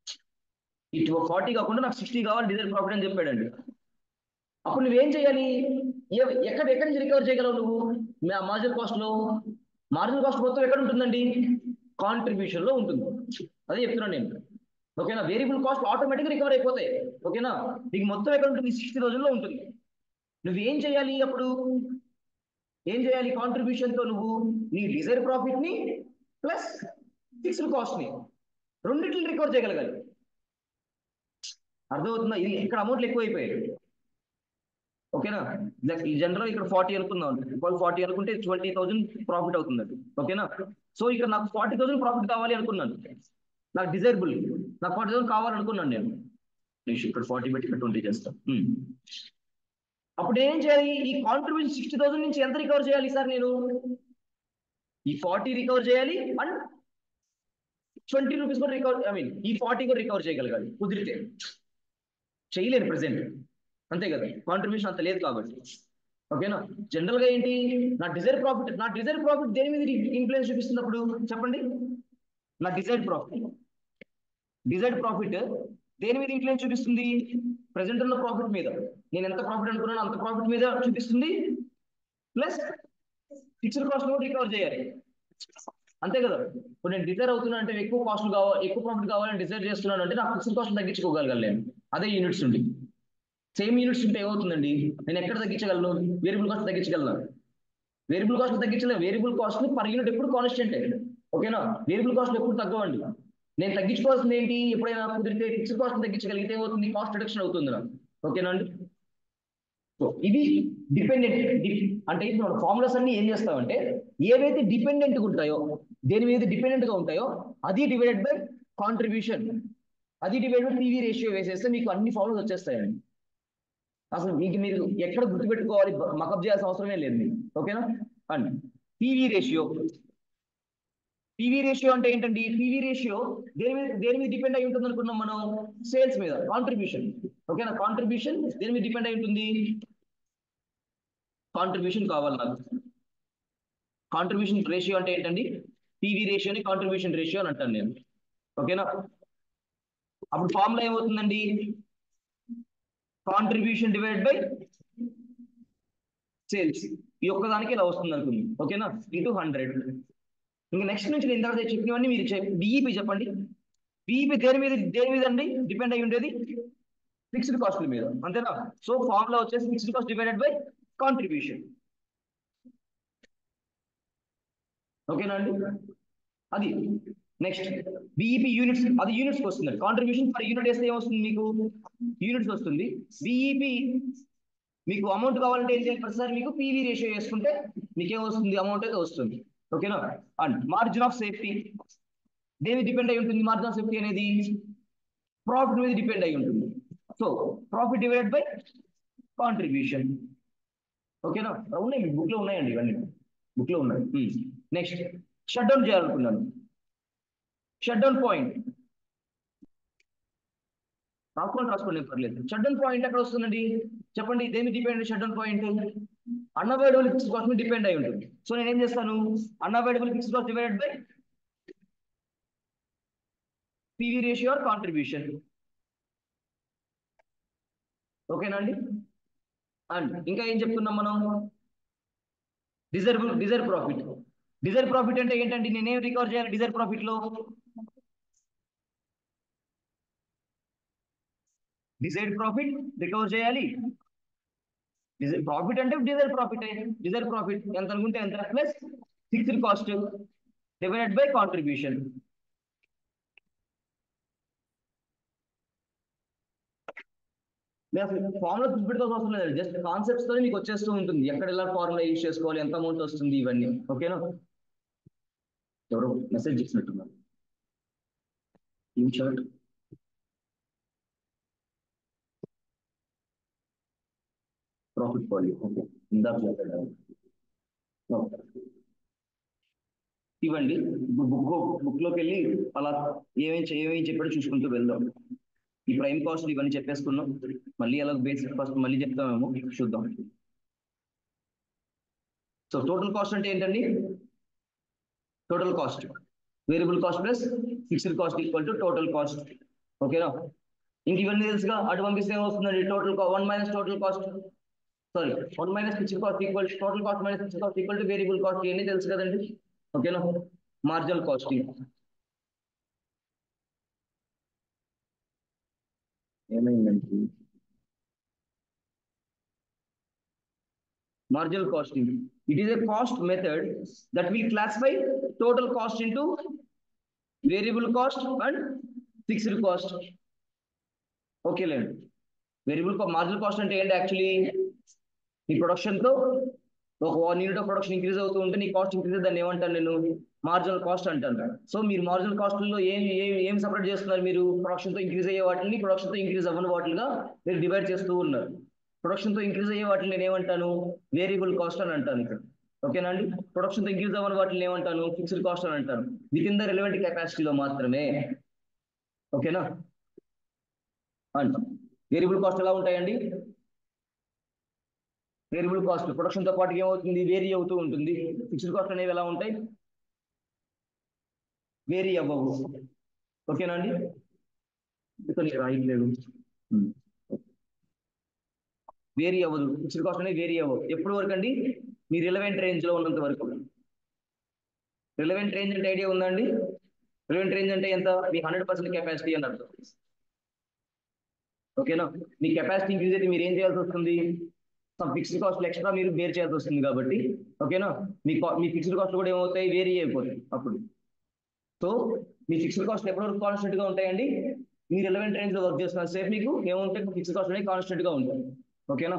ఇటు ఫార్టీ కాకుండా నాకు సిక్స్టీ కావాలి డిజైర్ ప్రాఫిట్ అని చెప్పాడండి అప్పుడు నువ్వేం చేయాలి ఎ- ఎక్కడ ఎక్కడి నుంచి రికవర్ చేయగలవు నువ్వు మార్జినల్ కాస్ట్ లో మార్జినల్ కాస్ట్ మొత్తం ఎక్కడ ఉంటుందండి కాంట్రిబ్యూషన్ లో ఉంటుంది అదే చెప్తున్నాను నేను ఓకేనా వేరియబుల్ కాస్ట్ ఆటోమేటిక్ రికవర్ అయిపోతాయి ఓకేనా నీకు మొత్తం ఎక్కడ ఉంటుంది సిక్స్టీ థౌసండ్ లో ఉంటుంది నువ్వేం చేయాలి అప్పుడు ఏం చేయాలి కాంట్రిబ్యూషన్ తో నువ్వు నీ డిజైర్ ప్రాఫిట్ ని ప్లస్ ఫిక్స్డ్ కాస్ట్ ని రెండింటిని రికవర్ చేయగలగాలి అర్థమవుతుందా ఇది ఇక్కడ అమౌంట్లు ఎక్కువైపోయాయి ఓకేనా జనరల్ ఇక్కడ ఫార్టీ అనుకుందాం వాళ్ళు ఫార్టీ అనుకుంటే ట్వంటీ థౌసండ్ ప్రాఫిట్ అవుతుందండి ఓకేనా సో ఇక్కడ నాకు ఫార్టీ థౌసండ్ ప్రాఫిట్ కావాలి అనుకున్నాను నాకు డిజైరబుల్ నాకు ఫార్టీ థౌసండ్ కావాలనుకున్నాను నేను నేను ఇక్కడ ఫార్టీ పెట్టి ఇక్కడ ట్వంటీ చేస్తాను ఉమ్. అప్పుడు ఏం చేయాలి ఈ కాంట్రిబ్యూషన్ సిక్స్టీ థౌసండ్ నుంచి ఎంత రికవర్ చేయాలి సార్ నేను ఈ ఫార్టీ రికవర్ చేయాలి అండ్ ట్వంటీ రూపీస్ కూడా రికవర్ ఐ మీన్ ఈ ఫార్టీ కూడా రికవర్ చేయగలగాలి కుదిరితే చేయలేను ప్రెసెంట్ అంతే కదా కాంట్రిబ్యూషన్ అంత లేదు కాబట్టి ఓకేనా జనరల్ గా ఏంటి నా డిజైర్ ప్రాఫిట్ నా డిజైర్ ప్రాఫిట్ దేని మీద ఇన్ఫ్లుయెన్స్ చూపిస్తున్నప్పుడు చెప్పండి నా డిజైర్డ్ ప్రాఫిట్ డిజైర్డ్ ప్రాఫిట్ దేని మీద ఇన్ఫ్లుయెన్స్ చూపిస్తుంది ప్రెసెంట్ ఉన్న ప్రాఫిట్ మీద నేను ఎంత ప్రాఫిట్ అనుకున్నానో అంత ప్రాఫిట్ మీద చూపిస్తుంది ప్లస్ ఫిక్స్డ్ కాస్ట్ కూడా రికవర్ చేయాలి అంతే కదా ఇప్పుడు నేను డిజైర్ అవుతున్నా అంటే ఎక్కువ కాస్ట్ కావాలి ఎక్కువ ప్రాఫిట్ కావాలని డిజైర్ చేస్తున్నాను అంటే నాకు ఫిక్స్డ్ కాస్ట్ తగ్గించుకోగలగాలి నేను అదే యూనిట్స్ ఉండి సేమ్ యూనిట్స్ ఉంటే ఏమవుతుందండి నేను ఎక్కడ తగ్గించగలను వేరియబుల్ కాస్ట్ తగ్గించగలను వేరియబుల్ కాస్ట్ తగ్గించలేము వేరియబుల్ కాస్ట్ పర్ యూనిట్ ఎప్పుడు కాన్స్టెంట్ ఓకేనా వేరియబుల్ కాస్ట్ ఎప్పుడు తగ్గవండి నేను తగ్గించుకోవాల్సింది ఏంటి ఎప్పుడైనా కుదిరితే ఫిక్స్డ్ కాస్ట్ తగ్గించగలిగితే ఏమవుతుంది కాస్ట్ రిడక్షన్ అవుతుంది నాకు ఓకేనా అండి సో ఇది డిపెండెంట్ అంటే ఇప్పుడు మన ఫార్ములాస్ అన్ని ఏం చేస్తామంటే ఏవైతే డిపెండెంట్ ఉంటాయో దేని మీద డిపెండెంట్ గా ఉంటాయో అది డివైడెడ్ బై కాంట్రిబ్యూషన్ అది డివైడ్ బై పీవీ రేషియో వేసేస్తే మీకు అన్ని ఫార్ములాస్ వచ్చేస్తాయండి అసలు మీకు మీరు ఎక్కడ గుర్తుపెట్టుకోవాలి మకప్ చేయాల్సిన అవసరమే లేదు మీకు ఓకేనా and PV ratio PV ratio అంటే ఏంటండి పీవీ రేషియో దేని మీద దేని మీద డిపెండ్ అయి ఉంటుంది అనుకున్నాం మనం సేల్స్ మీద కాంట్రిబ్యూషన్ ఓకేనా కాంట్రిబ్యూషన్ దేని మీద డిపెండ్ అయి ఉంటుంది కాంట్రిబ్యూషన్ కావాలి నాకు కాంట్రిబ్యూషన్ రేషియో అంటే ఏంటండి పీవీ రేషియోని కాంట్రిబ్యూషన్ రేషియో అని అంటాను నేను ఓకేనా అప్పుడు ఫార్ములా ఏమవుతుందండి కాంట్రిబ్యూషన్ డివైడ్ బై సేల్స్ ఈ ఒక్కదానికి ఇలా వస్తుంది అనుకుంది ఓకేనా ఇంటూ హండ్రెడ్ ఇంకా నెక్స్ట్ నుంచి నేను ఇందాక చెప్పినవన్నీ మీరు డిఈపి చెప్పండి డిఈపి దేని మీద దేని మీద అండి డిపెండ్ అయి ఉండేది ఫిక్స్డ్ కాస్ట్ మీద అంతేనా సో ఫార్ములా వచ్చేసి fixed cost divided by contribution ఓకేనా అండి అది నెక్స్ట్ బిఈపి యూనిట్స్ అది యూనిట్స్ వస్తుంది కాంట్రిబ్యూషన్ ఫర్ యూనిట్ వేస్తే ఏమొస్తుంది మీకు యూనిట్స్ వస్తుంది బిఈపి మీకు అమౌంట్ కావాలంటే ఏం చేయాలి ప్రతిసారి మీకు పీవీ రేషియో వేసుకుంటే మీకేం వస్తుంది అమౌంట్ అయితే వస్తుంది ఓకేనా అండ్ మార్జిన్ ఆఫ్ సేఫ్టీ దేని డిపెండ్ అయి ఉంటుంది మార్జిన్ ఆఫ్ సేఫ్టీ అనేది ప్రాఫిట్ మీద డిపెండ్ అయి ఉంటుంది so profit divided by contribution ఓకేనా ఉన్నాయి మీ బుక్ లో ఉన్నాయండి ఇవన్నీ బుక్ లో ఉన్నాయి నెక్స్ట్ షట్ డౌన్ చేయాలనుకున్నాను షట్ డౌన్ పాయింట్ రాసుకోండి రాసుకోండి ఏం పర్లేదు షట్ డౌన్ పాయింట్ ఎక్కడ వస్తుందండి చెప్పండి దేని depend shut down point unavoidable fix cost మీద డిపెండ్ అయి ఉంటుంది సో నేను ఏం చేస్తాను unavoidable fix cost divided by PV ratio or contribution ఓకేనా అండి అండ్ ఇంకా ఏం చెప్తున్నాం మనం deserve deserve profit deserve profit అంటే ఏంటండి నేనేం రికవర్ చేయాలి డిజర్వ్ ప్రాఫిట్ లో డిజైర్డ్ ప్రాఫిట్ రికవర్ చేయాలి డిజైర్ ప్రాఫిట్ అంటే డిజైర్ ప్రాఫిట్ డిజైర్ ప్రాఫిట్ ఎంత అనుకుంటే ఎంత plus fixed cost divided by contribution మీరు అసలు ఫార్ములా చూపెట్టుకోవాల్సిన అవసరం లేదు జస్ట్ కాన్సెప్ట్స్ తో మీకు వచ్చేస్తూ ఉంటుంది ఎక్కడ ఎలా ఫార్ములా యూజ్ చేసుకోవాలి ఎంత అమౌంట్ వస్తుంది ఇవన్నీ ఓకేనా ఎవరో మెసేజ్ చేసినట్టున్నారు ఏం చార్ట్ ప్రాఫిట్ వాల్యూ ఓకే ఇందాక చెప్పాను. ఓకే. ఇవ్వండి బుక్ బుక్ లోకి వెళ్ళి అలా ఏమేమి చే- ఏమేమి చెప్పాడో చూసుకుంటూ వెళ్దాం ఈ ప్రైమ్ కాస్ట్ ఇవన్నీ చెప్పేసుకున్నాం మళ్ళీ అలా బేసిక్ కాస్ట్ మళ్ళీ చెప్తామేమో చూద్దాం సో టోటల్ కాస్ట్ అంటే ఏంటండి total cost variable cost plus fixed cost equal to total cost ఓకేనా ఇంక ఇవన్నీ తెలుసుగా అటు పంపిస్తే ఏమొస్తుందండి total one minus total cost sorry one minus fixed cost equal total cost minus fixed cost equal to variable cost ఇవన్నీ తెలుసు కదండి ఓకేనా మార్జినల్ కాస్టింగ్ ఏమైందండి marginal costing. It is a cost method that will classify total cost into variable cost and fixed cost. Okay లేండి variable marginal cost అంటే ఏంటి actually నీ production తో ఒక one unit of production increase అవుతూ ఉంటే నీ కాస్ట్ ఇంక్రీజ్ దాన్ని ఏమంటాను నేను మార్జినల్ కాస్ట్ అంటాను సో మీరు మార్జినల్ కాస్ట్లో ఏం ఏం ఏం సపరేట్ చేస్తున్నారు మీరు ప్రొడక్షన్ తో ఇంక్రీజ్ అయ్యే వాటిని ప్రొడక్షన్ తో ఇంక్రీజ్ అవ్వని వాటిగా మీరు డివైడ్ చేస్తూ ఉన్నారు ప్రొడక్షన్ తో ఇంక్రీజ్ అయ్యే వాటిని నేను ఏమంటాను వేరియబుల్ కాస్ట్ అని అంటాను ఇక్కడ ఓకేనా అండి ప్రొడక్షన్ తో ఇంక్రీజ్ అవ్వని వాటిని ఏమంటాను ఫిక్స్డ్ కాస్ట్ అని అంటాను విత్ ఇన్ ద రిలవెంట్ కెపాసిటీలో మాత్రమే ఓకేనా అండ్ వేరియబుల్ కాస్ట్ ఎలా ఉంటాయండి వేరియబుల్ కాస్ట్ ప్రొడక్షన్ తో పాటు ఏమవుతుంది వేరీ అవుతూ ఉంటుంది ఫిక్స్డ్ కాస్ట్ అనేవి ఎలా ఉంటాయి వేరీ అవ్వవు ఓకేనా అండి ఇక్కడ రాయట్లేదు వేరీ అవ్వదు ఫిక్స్డ్ కాస్ట్ అనేది వేరీ అవ్వదు ఎప్పుడు వరకు అండి మీ రిలవెంట్ రేంజ్ లో ఉన్నంత వరకు రిలవెంట్ రేంజ్ అంటే ఐడియా ఉందండి రిలవెంట్ రేంజ్ అంటే ఎంత మీ హండ్రెడ్ పర్సెంట్ కెపాసిటీ అని అర్థం ఓకేనా మీ కెపాసిటీ ఇంక్రీజ్ అయితే మీరు ఏం చేయాల్సి వస్తుంది సమ్ ఫిక్స్డ్ కాస్ట్ ఎక్స్ట్రా మీరు బేర్ చేయాల్సి వస్తుంది కాబట్టి ఓకేనా మీ కా- మీ ఫిక్స్డ్ కాస్ట్ కూడా ఏమవుతాయి వేరీ అయిపోతాయి అప్పుడు సో మీ ఫిక్స్డ్ కాస్ట్ ఎప్పటి వరకు కాన్స్టెంట్ గా ఉంటాయండి మీ రిలవెంట్ రేంజ్ లో వర్క్ చేస్తున్న సేఫ్ మీకు ఏముంటాయి ఫిక్స్డ్ కాస్ట్ అనేవి కాన్స్టెంట్ గా ఉంటాయి ఓకేనా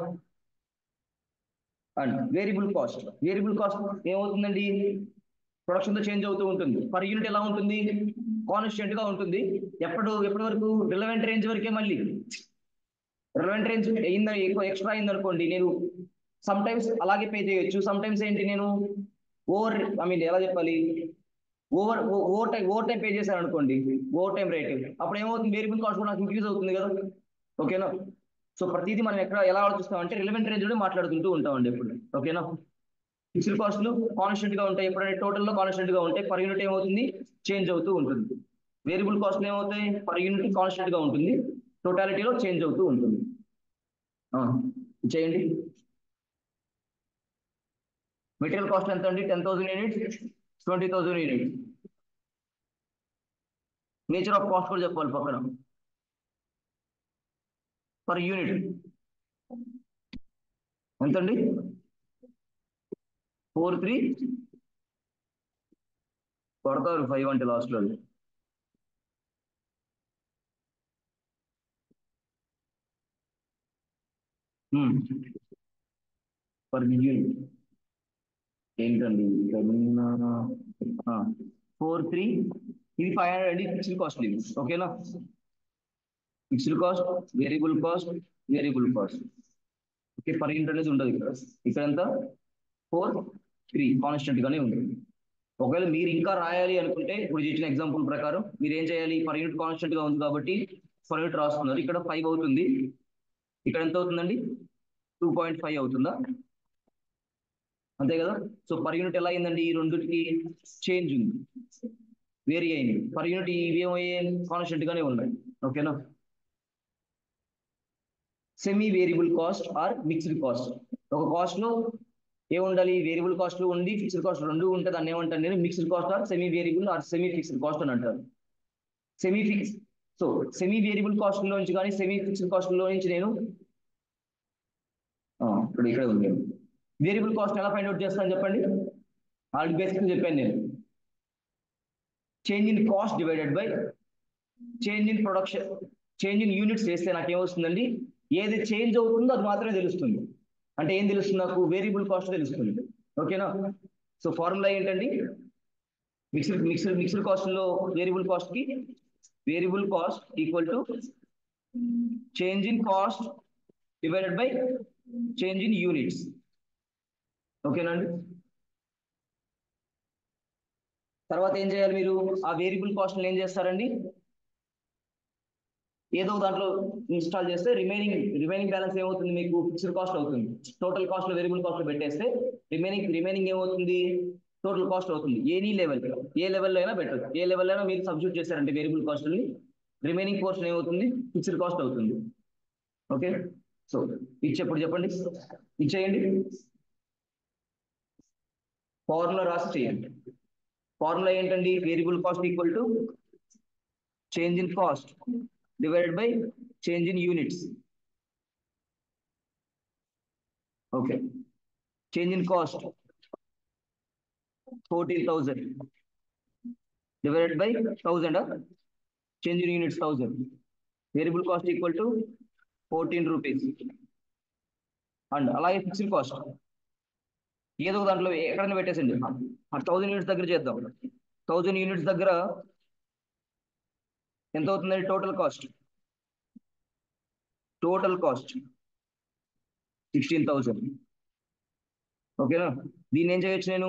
and variable cost variable cost ఏమవుతుందండి ప్రొడక్షన్ తో చేంజ్ అవుతూ ఉంటుంది పర్ యూనిట్ ఎలా ఉంటుంది కాన్స్టెంట్ గా ఉంటుంది ఎప్పుడు ఎప్పటి వరకు రిలవెంట్ రేంజ్ వరకే మళ్ళీ రిలవెంట్ రేంజ్ అయిందని ఎక్కువ ఎక్స్ట్రా అయింది అనుకోండి నేను సమ్ టైమ్స్ అలాగే పే చేయొచ్చు సమ్ టైమ్స్ ఏంటి నేను ఓవర్ ఐ మీన్ ఎలా చెప్పాలి over overtime overtime pay చేశాను అనుకోండి ఓవర్ టైం రేట్ అప్పుడు ఏమవుతుంది వేరియబుల్ కాస్ట్ కూడా నాకు ఇంక్రీజ్ అవుతుంది కదా ఓకేనా సో ప్రతిదీ మనం ఎక్కడ ఎలా ఆలోచిస్తాం అంటే రిలవెంట్ రేంజ్ లో మాట్లాడుకుంటూ ఉంటామండి ఎప్పుడు ఓకేనా ఫిక్స్డ్ కాస్ట్లు కాన్స్టెంట్ గా ఉంటాయి ఎప్పుడైతే టోటల్ లో కాన్స్టెంట్ గా ఉంటాయి పర్ యూనిట్ ఏమవుతుంది చేంజ్ అవుతూ ఉంటుంది వేరియబుల్ కాస్ట్లు ఏమవుతాయి పర్ యూనిట్ కాన్స్టెంట్ గా ఉంటుంది టోటాలిటీలో చేంజ్ అవుతూ ఉంటుంది ఆ, చేయండి మెటీరియల్ కాస్ట్ ఎంత అండి ten thousand units twenty thousand units nature of cost కూడా చెప్పాలి పక్కన పర్ యూనిట్ ఎంతండి ఫోర్ త్రీ కొడతారు ఫైవ్ అంటే లాస్ట్లో పర్ యూనిట్ ఏంటండి ఫోర్ త్రీ ఇది ఫైవ్ హండ్రెడ్ అండి ఫిక్స్డ్ కాస్ట్ ఇది ఓకేనా fixed cost variable cost variable cost okay per unit అనేది ఉండదు ఇక్కడ ఇక్కడ ఎంత ఫోర్ త్రీ కాన్స్టెంట్ గానే ఉంటుంది ఒకవేళ మీరు ఇంకా రాయాలి అనుకుంటే ఇప్పుడు ఇచ్చిన ఎగ్జాంపుల్ ప్రకారం మీరు ఏం చేయాలి పర్ యూనిట్ కాన్స్టెంట్ గా ఉంది కాబట్టి పర్ యూనిట్ రాస్తున్నారు ఇక్కడ ఫైవ్ అవుతుంది ఇక్కడ ఎంత అవుతుందండి టూ పాయింట్ ఫైవ్ అవుతుందా అంతే కదా సో పర్ యూనిట్ ఎలా అయిందండి ఈ రెండుకి చేంజ్ ఉంది వేరీ అయింది పర్ యూనిట్ ఇవి ఏమయ్యాయి కాన్స్టెంట్ గానే ఉన్నాయి ఓకేనా semi variable cost or mixed cost ఒక కాస్ట్ లో ఏముండాలి వేరియబుల్ కాస్ట్ ఉండి ఫిక్స్డ్ కాస్ట్ రెండు ఉంటే దాన్ని ఏమంటారు నేను mixed cost or semi variable or semi fixed cost అని అంటారు semi fix so semi variable cost లో నుంచి కానీ సెమీ ఫిక్స్డ్ కాస్ట్ లో నుంచి నేను ఆ, ఇప్పుడు ఇక్కడ ఉంది వేరియబుల్ కాస్ట్ ఎలా ఫైండ్ అవుట్ చేస్తాను చెప్పండి ఆల్రెడీ బేసిక్ చెప్పాను నేను change in cost divided by change in production change in units చేస్తే నాకు ఏమొస్తుందండి ఏది చేంజ్ అవుతుందో అది మాత్రమే తెలుస్తుంది అంటే ఏం తెలుస్తుంది నాకు వేరియబుల్ కాస్ట్ తెలుస్తుంది ఓకేనా సో ఫార్ములా ఏంటండి మిక్స్డ్ మిక్స్డ్ మిక్స్డ్ కాస్ట్ లో వేరియబుల్ కాస్ట్ కి variable cost equal to change in cost divided by change in units ఓకేనండి తర్వాత ఏం చేయాలి మీరు ఆ వేరియబుల్ కాస్ట్ ఏం చేస్తారండి ఏదో దాంట్లో ఇన్స్టాల్ చేస్తే రిమైనింగ్ రిమైనింగ్ బ్యాలెన్స్ ఏమవుతుంది మీకు ఫిక్స్డ్ కాస్ట్ అవుతుంది టోటల్ కాస్ట్ లో వేరియబుల్ కాస్ట్ లో పెట్టేస్తే రిమైనింగ్ రిమైనింగ్ ఏమవుతుంది టోటల్ కాస్ట్ అవుతుంది ఎనీ లెవెల్ ఏ లెవెల్లో అయినా పెట్టచ్చు ఏ లెవెల్ అయినా మీరు సబ్స్టిట్యూట్ చేశారంటే వేరియబుల్ కాస్ట్ ని రిమైనింగ్ పోర్షన్ ఏమవుతుంది ఫిక్స్డ్ కాస్ట్ అవుతుంది ఓకే సో ఇచ్చేప్పుడు చెప్పండి ఇచ్చేయండి ఫార్ములా రాసి చేయండి ఫార్ములా ఏంటండి variable cost equal to change in cost divided by change in units okay change in cost fourteen thousand divided by thousand change in units thousand variable cost equal to fourteen rupees and అలాగే fixed cost ఏదో ఒక దాంట్లో ఎక్కడైనా పెట్టేసండి thousand units దగ్గర చేద్దాం thousand units దగ్గర ఎంత అవుతుందండి total cost total cost sixteen thousand ఓకేనా దీన్ని ఏం చేయొచ్చు నేను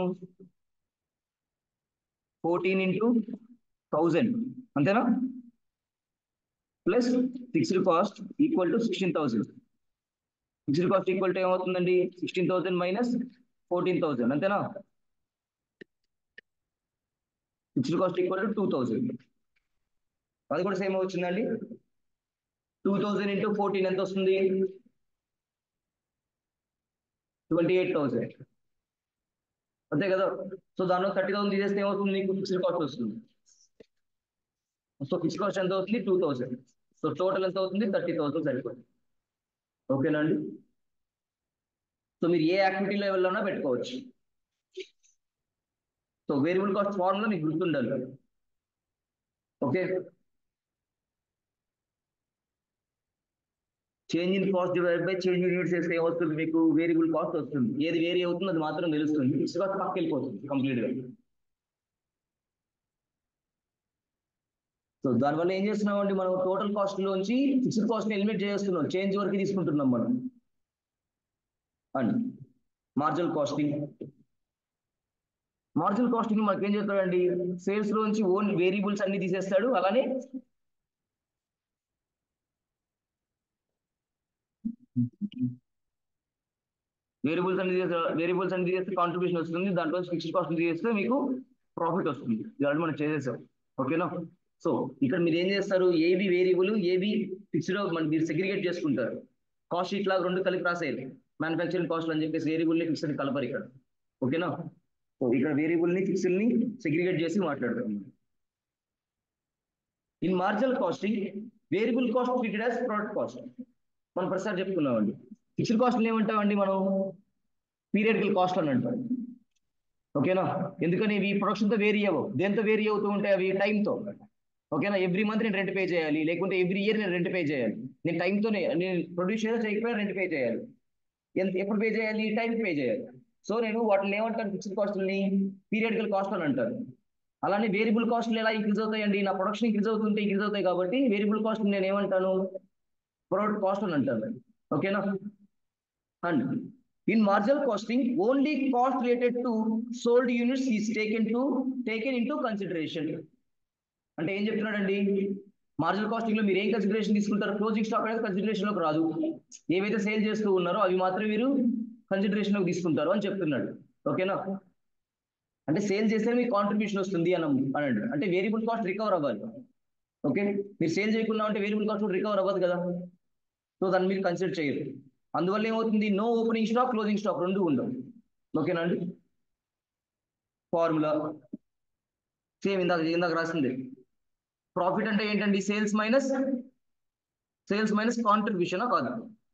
ఫోర్టీన్ ఇంటూ థౌజండ్ అంతేనా plus fixed cost equal to sixteen thousand fixed cost equal to ఏమవుతుందండి sixteen thousand minus fourteen thousand అంతేనా fixed cost equal to two thousand అది కూడా సేమ్ వచ్చిందండి టూ థౌసండ్ ఇంటూ ఫోర్టీన్ ఎంత వస్తుంది ట్వంటీ ఎయిట్ థౌసండ్ అంతే కదా సో దానిలో థర్టీ థౌసండ్ తీసేస్తే ఏమవుతుంది మీకు ఫిక్స్డ్ కాస్ట్ వస్తుంది సో ఫిక్స్డ్ కాస్ట్ ఎంత అవుతుంది టూ థౌసండ్ సో టోటల్ ఎంత అవుతుంది థర్టీ థౌసండ్ సరిపోతుంది ఓకేనా అండి సో మీరు ఏ యాక్టివిటీ లెవెల్లోనా పెట్టుకోవచ్చు సో వేరియబుల్ కాస్ట్ ఫార్ములా మీకు గుర్తుండాలి okay change in cost divide by change in units వేస్తే ఏమవుతుంది మీకు వేరియబుల్ కాస్ట్ వస్తుంది ఏది వేరీ అవుతుందో అది మాత్రం తెలుస్తుంది ఫిక్స్డ్ కాస్ట్ పక్కకి వెళ్ళిపోతుంది కంప్లీట్ గా సో దానివల్ల ఏం చేస్తున్నాం అండి మనం టోటల్ కాస్ట్ లోంచి ఫిక్స్డ్ కాస్ట్ ని ఎలిమినేట్ చేస్తున్నాం చేంజ్ వరకు తీసుకుంటున్నాం మనం and marginal costing marginal costing మనకి ఏం చేస్తాడండి సేల్స్ లోంచి ఓన్ వేరియబుల్స్ అన్ని తీసేస్తాడు అలానే వేరియబుల్స్ అన్ని తీసేస్తే వేరియబుల్స్ అన్ని తీసేస్తే కాంట్రిబ్యూషన్ వస్తుంది దాంట్లో ఫిక్స్డ్ కాస్ట్ తీసేస్తే మీకు ప్రాఫిట్ వస్తుంది ఇది ఆల్రెడీ మనం చేసేసాం ఓకేనా సో ఇక్కడ మీరు ఏం చేస్తారు ఏవి వేరియబుల్ ఏవి ఫిక్స్డ్ మన మీరు సెగ్రిగేట్ చేసుకుంటారు కాస్ట్ షీట్ లాగా రెండు కలిపి రాసేయాలి మ్యానుఫ్యాక్చరింగ్ కాస్ట్ అని చెప్పేసి వేరియబుల్ ని ఫిక్స్డ్ కలపరు ఇక్కడ ఓకేనా సో ఇక్కడ వేరియబుల్ ని ఫిక్స్డ్ ని సెగ్రిగేట్ చేసి మాట్లాడతాం in marginal costing variable cost treated as product cost మనం ప్రతిసారి చెప్పుకున్నామండి ఫిక్స్డ్ కాస్ట్ ఏమంటామండి మనం పీరియడ్కి కాస్ట్ అని అంటాం ఓకేనా ఎందుకని ఇవి ప్రొడక్షన్ తో వేరీ అవ్వవు దేంతో వేరీ అవుతూ ఉంటాయి అవి టైంతో ఓకేనా ఎవ్రీ మంత్ నేను రెంట్ పే చేయాలి లేకుంటే ఎవ్రీ ఇయర్ నేను రెంట్ పే చేయాలి నేను టైంతోనే నేను ప్రొడ్యూస్ చేసా చేయకపోయినా రెంట్ పే చేయాలి ఎంత ఎప్పుడు పే చేయాలి టైంకి పే చేయాలి సో నేను వాటిని ఏమంటాను ఫిక్స్డ్ కాస్ట్ని పీరియడికల్ కాస్ట్ అని అంటారు అలానే వేరియబుల్ కాస్ట్లు ఎలా ఇంక్రీజ్ అవుతాయండి నా ప్రొడక్షన్ ఇంక్రీజ్ అవుతుంటే ఇంక్రీజ్ అవుతాయి కాబట్టి వేరియబుల్ కాస్ట్ నేను ఏమంటాను ప్రొడక్ట్ కాస్ట్ అని అంటాను ఓకేనా and in marginal costing only cost related to sold units is taken to taken into consideration అంటే ఏం చెప్తున్నాడండి మార్జినల్ కాస్టింగ్ లో మీరు ఏం కన్సిడరేషన్ తీసుకుంటారు క్లోజింగ్ స్టాక్ అనేది కన్సిడరేషన్ లోకి రాదు ఏవైతే సేల్ చేస్తూ ఉన్నారో అవి మాత్రమే మీరు కన్సిడరేషన్ లోకి తీసుకుంటారు అని చెప్తున్నాడు ఓకేనా అంటే సేల్ చేస్తే మీకు కాంట్రిబ్యూషన్ వస్తుంది అని అనండి అంటే వేరియబుల్ కాస్ట్ రికవర్ అవ్వాలి ఓకే మీరు సేల్ చేయకుండా ఉంటే వేరియబుల్ కాస్ట్ రికవర్ అవ్వదు కదా సో దాన్ని మీరు కన్సిడర్ చేయరు అందువల్ల ఏమవుతుంది no opening stock closing stock రెండు ఉండవు ఓకేనా అండి ఫార్ములా సేమ్ ఇందాక ఇందాక రాసింది ప్రాఫిట్ అంటే ఏంటండి sales minus sales minus contribution కాదు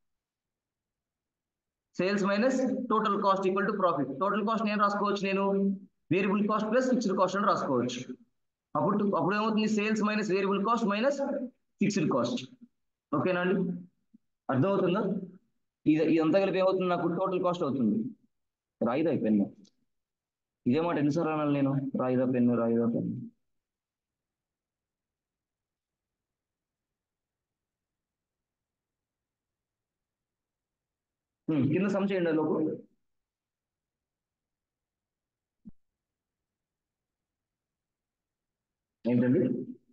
sales minus total cost equal to profit total cost నేను రాసుకోవచ్చు నేను variable cost plus fixed cost అని రాసుకోవచ్చు అప్పుడు అప్పుడు ఏమవుతుంది sales minus variable cost minus fixed cost ఓకేనా అండి అర్థమవుతుందా ఇది ఇదంతా కలిపి ఏమవుతుంది నాకు టోటల్ కాస్ట్ అవుతుంది రాయిదా పెన్ను ఇదే మాట ఎన్నిసార్లు అనాలి నేను రాయిదా పెన్ను రాయిదా పెన్ను ఉమ్, కింద సమ్ చేయండి లోపు ఏంటండి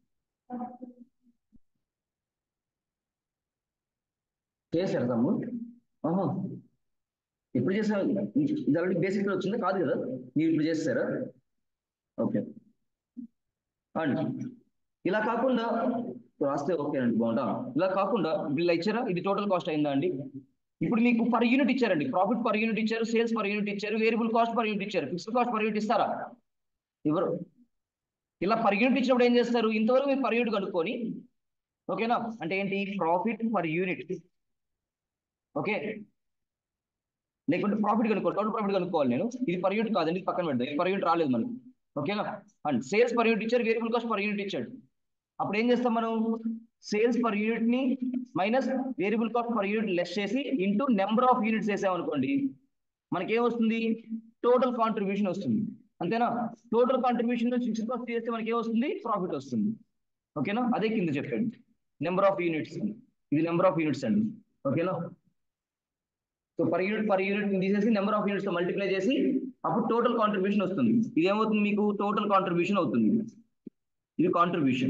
చేశారు తమ్ము ఆహా ఎప్పుడు చేసా ఇది ఆల్రెడీ బేసిక్ వచ్చిందా కాదు కదా మీరు ఇప్పుడు చేస్తారా ఓకే అండి ఇలా కాకుండా రాస్తే ఓకే అండి బాగుంటా ఇలా కాకుండా ఇలా ఇచ్చారా ఇది టోటల్ కాస్ట్ అయిందా అండి ఇప్పుడు మీకు పర్ యూనిట్ ఇచ్చారండి ప్రాఫిట్ పర్ యూనిట్ ఇచ్చారు సేల్స్ పర్ యూనిట్ ఇచ్చారు వేరియబుల్ కాస్ట్ పర్ యూనిట్ ఇచ్చారు ఫిక్స్డ్ కాస్ట్ పర్ యూనిట్ ఇస్తారా ఎవరు ఇలా పర్ యూనిట్ ఇచ్చినప్పుడు ఏం చేస్తారు ఇంతవరకు మీరు పర్ యూనిట్ కనుక్కొని ఓకేనా అంటే ఏంటి ప్రాఫిట్ పర్ యూనిట్ ఓకే లేకుంటే ప్రాఫిట్ కనుక్కోవాలి టోటల్ ప్రాఫిట్ కనుక్కోవాలి నేను ఇది పర్ యూనిట్ కాదండి ఇది పక్కన పెడదాం ఇది పర్ యూనిట్ రాలేదు మనకి ఓకేనా అండ్ సేల్స్ పర్ యూనిట్ ఇచ్చారు వేరియబుల్ కాస్ట్ పర్ యూనిట్ ఇచ్చాడు అప్పుడు ఏం చేస్తాం మనం సేల్స్ పర్ యూనిట్ ని minus variable cost per unit less చేసి ఇంటూ నెంబర్ ఆఫ్ యూనిట్స్ వేసామనుకోండి మనకి ఏమొస్తుంది టోటల్ కాంట్రిబ్యూషన్ వస్తుంది అంతేనా టోటల్ కాంట్రిబ్యూషన్ ఫిక్స్డ్ కాస్ట్ చేస్తే మనకి ఏమొస్తుంది ప్రాఫిట్ వస్తుంది ఓకేనా అదే కింద చెప్పండి నెంబర్ ఆఫ్ యూనిట్స్ ఇది నెంబర్ ఆఫ్ యూనిట్స్ అండి ఓకేనా so per unit per unit తీసేసి నెంబర్ ఆఫ్ యూనిట్స్ మల్టిప్లై చేసి అప్పుడు టోటల్ కాంట్రిబ్యూషన్ వస్తుంది ఇది ఏమవుతుంది మీకు టోటల్ కాంట్రిబ్యూషన్ అవుతుంది ఇది కాంట్రిబ్యూషన్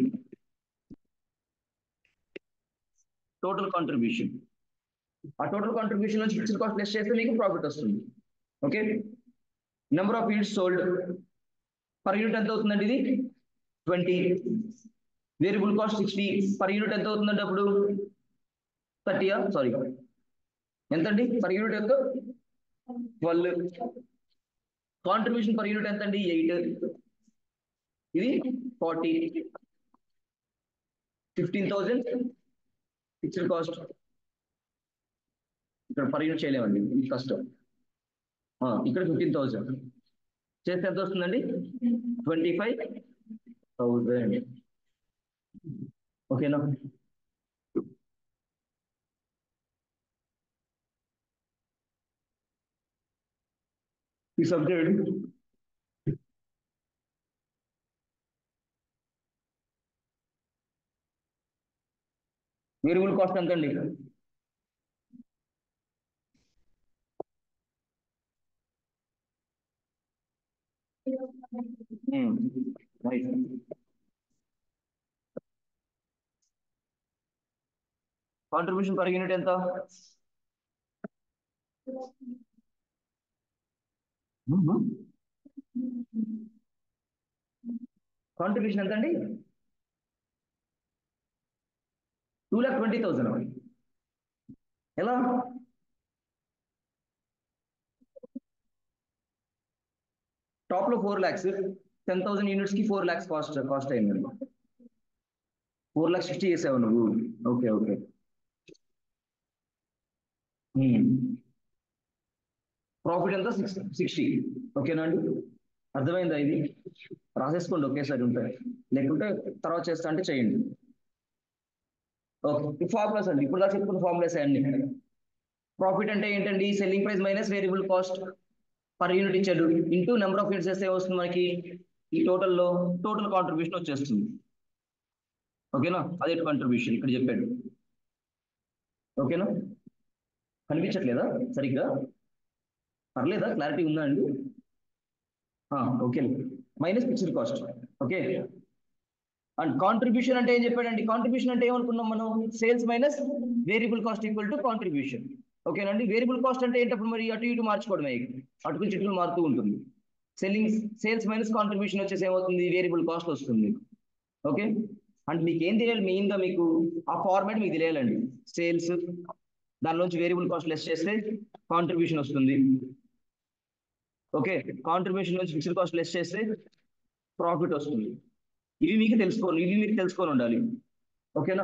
టోటల్ కాంట్రిబ్యూషన్ ఆ టోటల్ కాంట్రిబ్యూషన్ నుంచి ఫిక్స్డ్ కాస్ట్ లెస్ చేస్తే మీకు ప్రాఫిట్ వస్తుంది okay number of units sold per unit ఎంత అవుతుందండి ఇది twenty variable cost sixty per unit ఎంత అవుతుందండి అప్పుడు థర్టీయా సారీ ఎంతండి పర్ యూనిట్ ఎంత ట్వెల్వ్ కాంట్రిబ్యూషన్ పర్ యూనిట్ ఎంత అండి ఎయిట్ ఇది forty fifteen thousand fixed cost ఇక్కడ పర్ యూనిట్ చేయలేమండి ఇది కష్టం ఆ, ఇక్కడ ఫిఫ్టీన్ థౌజండ్ చేస్తే ఎంత వస్తుందండి ట్వంటీ ఫైవ్ థౌజండ్ ఓకేనా ఈ సబ్జెక్ట్ వేరియబుల్ కాస్ట్ ఎంత అండి కాంట్రిబ్యూషన్ పర్ యూనిట్ ఎంత కాంట్రిబ్యూషన్ ఎంత అండి టూ ల్యాక్ ట్వంటీ థౌసండ్ ఎలా టాప్ లో four lakhs ten thousand units కి ఫోర్ ల్యాక్స్ కాస్ట్ కాస్ట్ అయింది ఫోర్ ల్యాక్స్ సిక్స్టీ చేసావు నువ్వు ఓకే ఓకే ప్రాఫిట్ ఎంత సిక్స్ సిక్స్టీ ఓకేనా అండి అర్థమైందా ఇది రాసేసుకోండి ఒకేసారి ఉంటాయి లేకుంటే తర్వాత చేస్తా అంటే చేయండి ఓకే ఫార్ములాస్ అండి ఇప్పుడు దాకా చెప్పుకున్న ఫార్ములాస్ అన్ని ప్రాఫిట్ అంటే ఏంటండి selling price minus variable cost per unit ఇచ్చాడు ఇంటూ నెంబర్ ఆఫ్ యూనిట్స్ వేస్తే వస్తుంది మనకి ఈ టోటల్లో టోటల్ కాంట్రిబ్యూషన్ వచ్చేస్తుంది ఓకేనా అదే కాంట్రిబ్యూషన్ ఇక్కడ చెప్పాడు ఓకేనా కనిపించట్లేదా సరిగ్గా పర్లేదా క్లారిటీ ఉందా అండి okay minus fixed cost okay and contribution అంటే ఏం చెప్పాడండి కాంట్రిబ్యూషన్ అంటే ఏమనుకున్నాం మనం sales minus variable cost equal to contribution ఓకేనండి వేరియబుల్ కాస్ట్ అంటే ఏంటప్పుడు మరి అటు ఇటు మార్చుకోవడమే అటు నుంచి ఇటు మారుతూ ఉంటుంది సెల్లింగ్ సేల్స్ మైనస్ కాంట్రిబ్యూషన్ వచ్చేసి ఏమవుతుంది వేరియబుల్ కాస్ట్ వస్తుంది ఓకే అంటే మీకు ఏం తెలియాలి మెయిన్ గా మీకు ఆ ఫార్మాట్ మీకు తెలియాలండి సేల్స్ దానిలోంచి వేరియబుల్ కాస్ట్ లెస్ చేస్తే కాంట్రిబ్యూషన్ వస్తుంది ఓకే కాంట్రిబ్యూషన్ నుంచి ఫిక్స్డ్ కాస్ట్ లెస్ చేస్తే ప్రాఫిట్ వస్తుంది ఇవి మీకు తెలుసుకోవాలి ఇవి మీకు తెలుసుకొని ఉండాలి ఓకేనా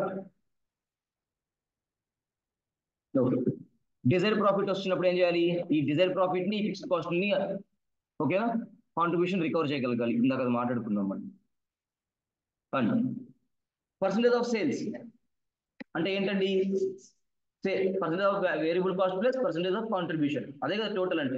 ఓకే డిజైర్ ప్రాఫిట్ వచ్చినప్పుడు ఏం చేయాలి ఈ డిజైర్ ప్రాఫిట్ ని ఫిక్స్డ్ కాస్ట్ ని ఓకేనా కాంట్రిబ్యూషన్ రికవర్ చేయగలగాలి ఇందాక అది మాట్లాడుకున్నాం మనం అండ్ పర్సంటేజ్ ఆఫ్ సేల్స్ అంటే ఏంటండి percentage of variable cost plus percentage of contribution అదే కదా టోటల్ అంటే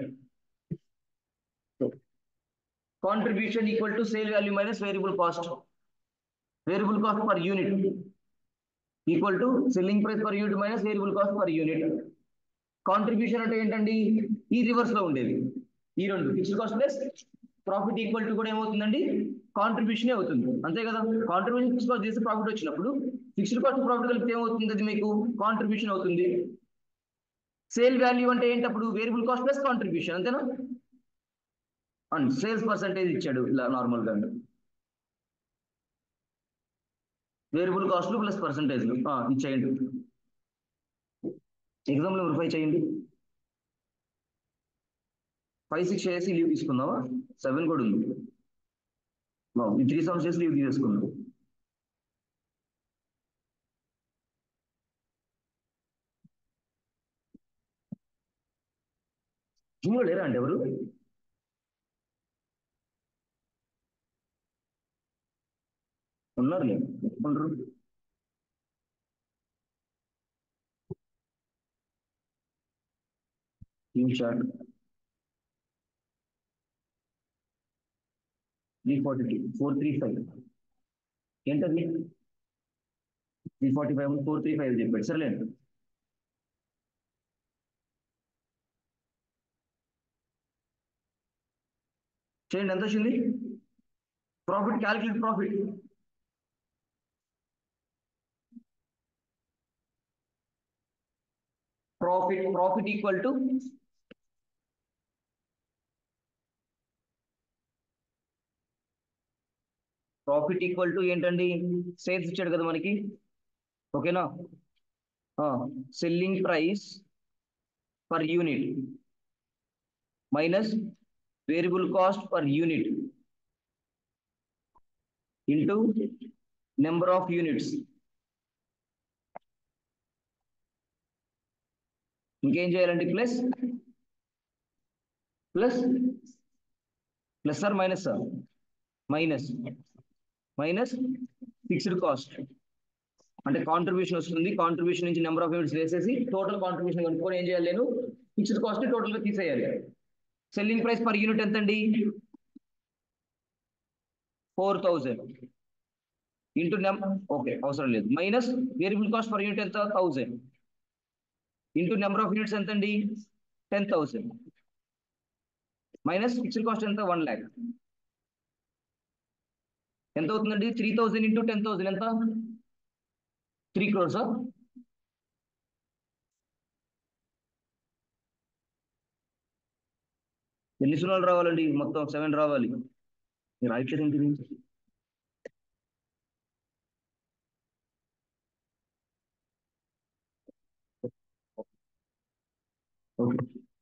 contribution equal to sale value minus variable cost variable cost per unit equal to selling price per unit minus variable cost per unit contribution అంటే ఏంటండి ఈ reverse లో ఉండేది ఈ రెండు fixed cost plus profit equal to కూడా ఏమవుతుందండి contribution అవుతుంది అంతే కదా కాంట్రిబ్యూషన్ ఫిక్స్డ్ కాస్ట్ చేస్తే ప్రాఫిట్ వచ్చినప్పుడు ఫిక్స్డ్ కాస్ట్ ప్రాఫిట్ కలిపితే ఏమవుతుంది అది మీకు కాంట్రిబ్యూషన్ అవుతుంది సేల్ వాల్యూ అంటే ఏంటప్పుడు వేరియబుల్ కాస్ట్ ప్లస్ కాంట్రిబ్యూషన్ అంతేనా అండ్ సేల్స్ పర్సంటేజ్ ఇచ్చాడు ఇలా నార్మల్ గా వేరియబుల్ కాస్ట్లు ప్లస్ పర్సంటేజ్లు ఇచ్చేయండి ఎగ్జామ్లో వెరిఫై చేయండి ఫైవ్ సిక్స్ చేసి లీవ్ తీసుకుందామా సెవెన్ కూడా ఉంది ఈ త్రీ సమ్స్ చేసి లీవ్ తీసేసుకుందాం జూమ్లో లేరా అండి ఎవరు ఉన్నారు ఉండరు team chart three forty two four three five ఏంటది three forty five four three five చెప్పాడు సరేలేండి చేయండి ఎంత వచ్చింది profit calculate profit profit profit equal to profit equal to ఏంటండి సేల్స్ ఇచ్చాడు కదా మనకి ఓకేనా selling price per unit minus variable cost per unit into number of units ఇంకేం చేయాలండి plus plus plus sir minus sir minus minus fixed cost అంటే contribution వస్తుంది contribution నుంచి నెంబర్ ఆఫ్ యూనిట్స్ వేసేసి టోటల్ కాంట్రిబ్యూషన్ కనుక్కొని ఏం చేయాలి నేను ఫిక్స్డ్ కాస్ట్ టోటల్ గా తీసేయాలి సెల్లింగ్ ప్రైస్ పర్ యూనిట్ ఎంత అండి ఫోర్ థౌజండ్ ఇంటూ నెం ఓకే అవసరం లేదు minus variable cost per unit ఎంత thousand into number of units ఎంత అండి ten thousand minus fixed cost ఎంత వన్ ల్యాక్ ఎంత అవుతుందండి three thousand into ten thousand ఎంత త్రీ క్రోర్స్ ఎన్ని సున్నాలు రావాలండి మొత్తం సెవెన్ రావాలి మీరు రాయట్లేదు ఏంటిది ఓకే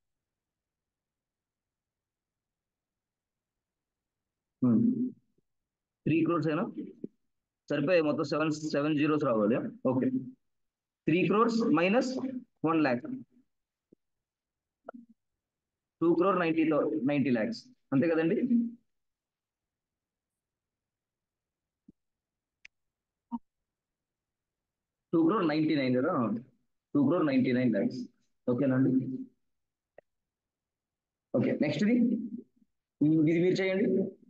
త్రీ క్రోర్స్ అయినా సరిపోయాయి మొత్తం సెవెన్ సెవెన్ జీరోస్ రావాలి okay three crores minus one lakh two crore ninety ninety lakhs అంతే కదండి టూ క్రోర్ నైన్టీ నైన్ కదా two crore ninety nine lakhs ఓకేనండి ఓకే నెక్స్ట్ ఇది ఇది మీరు చేయండి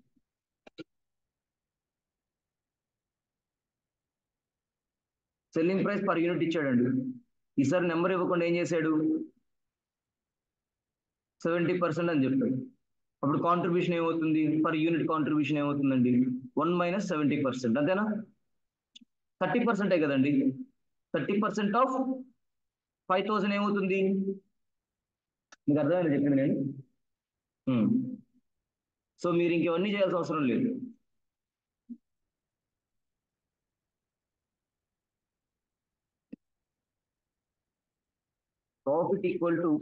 సెల్లింగ్ ప్రైస్ పర్ యూనిట్ ఇచ్చాడండి ఈసారి నెంబర్ ఇవ్వకుండా ఏం చేశాడు సెవెంటీ పర్సెంట్ అని చెప్పాడు అప్పుడు కాంట్రిబ్యూషన్ ఏమవుతుంది పర్ యూనిట్ కాంట్రిబ్యూషన్ ఏమవుతుందండి వన్ మైనస్ సెవెంటీ పర్సెంట్ అంతేనా థర్టీ పర్సెంటే కదండి thirty percent of five thousand ఏమవుతుంది మీకు అర్థమైంది చెప్పింది నేను సో మీరు ఇంకెవన్నీ చేయాల్సిన అవసరం లేదు profit equal to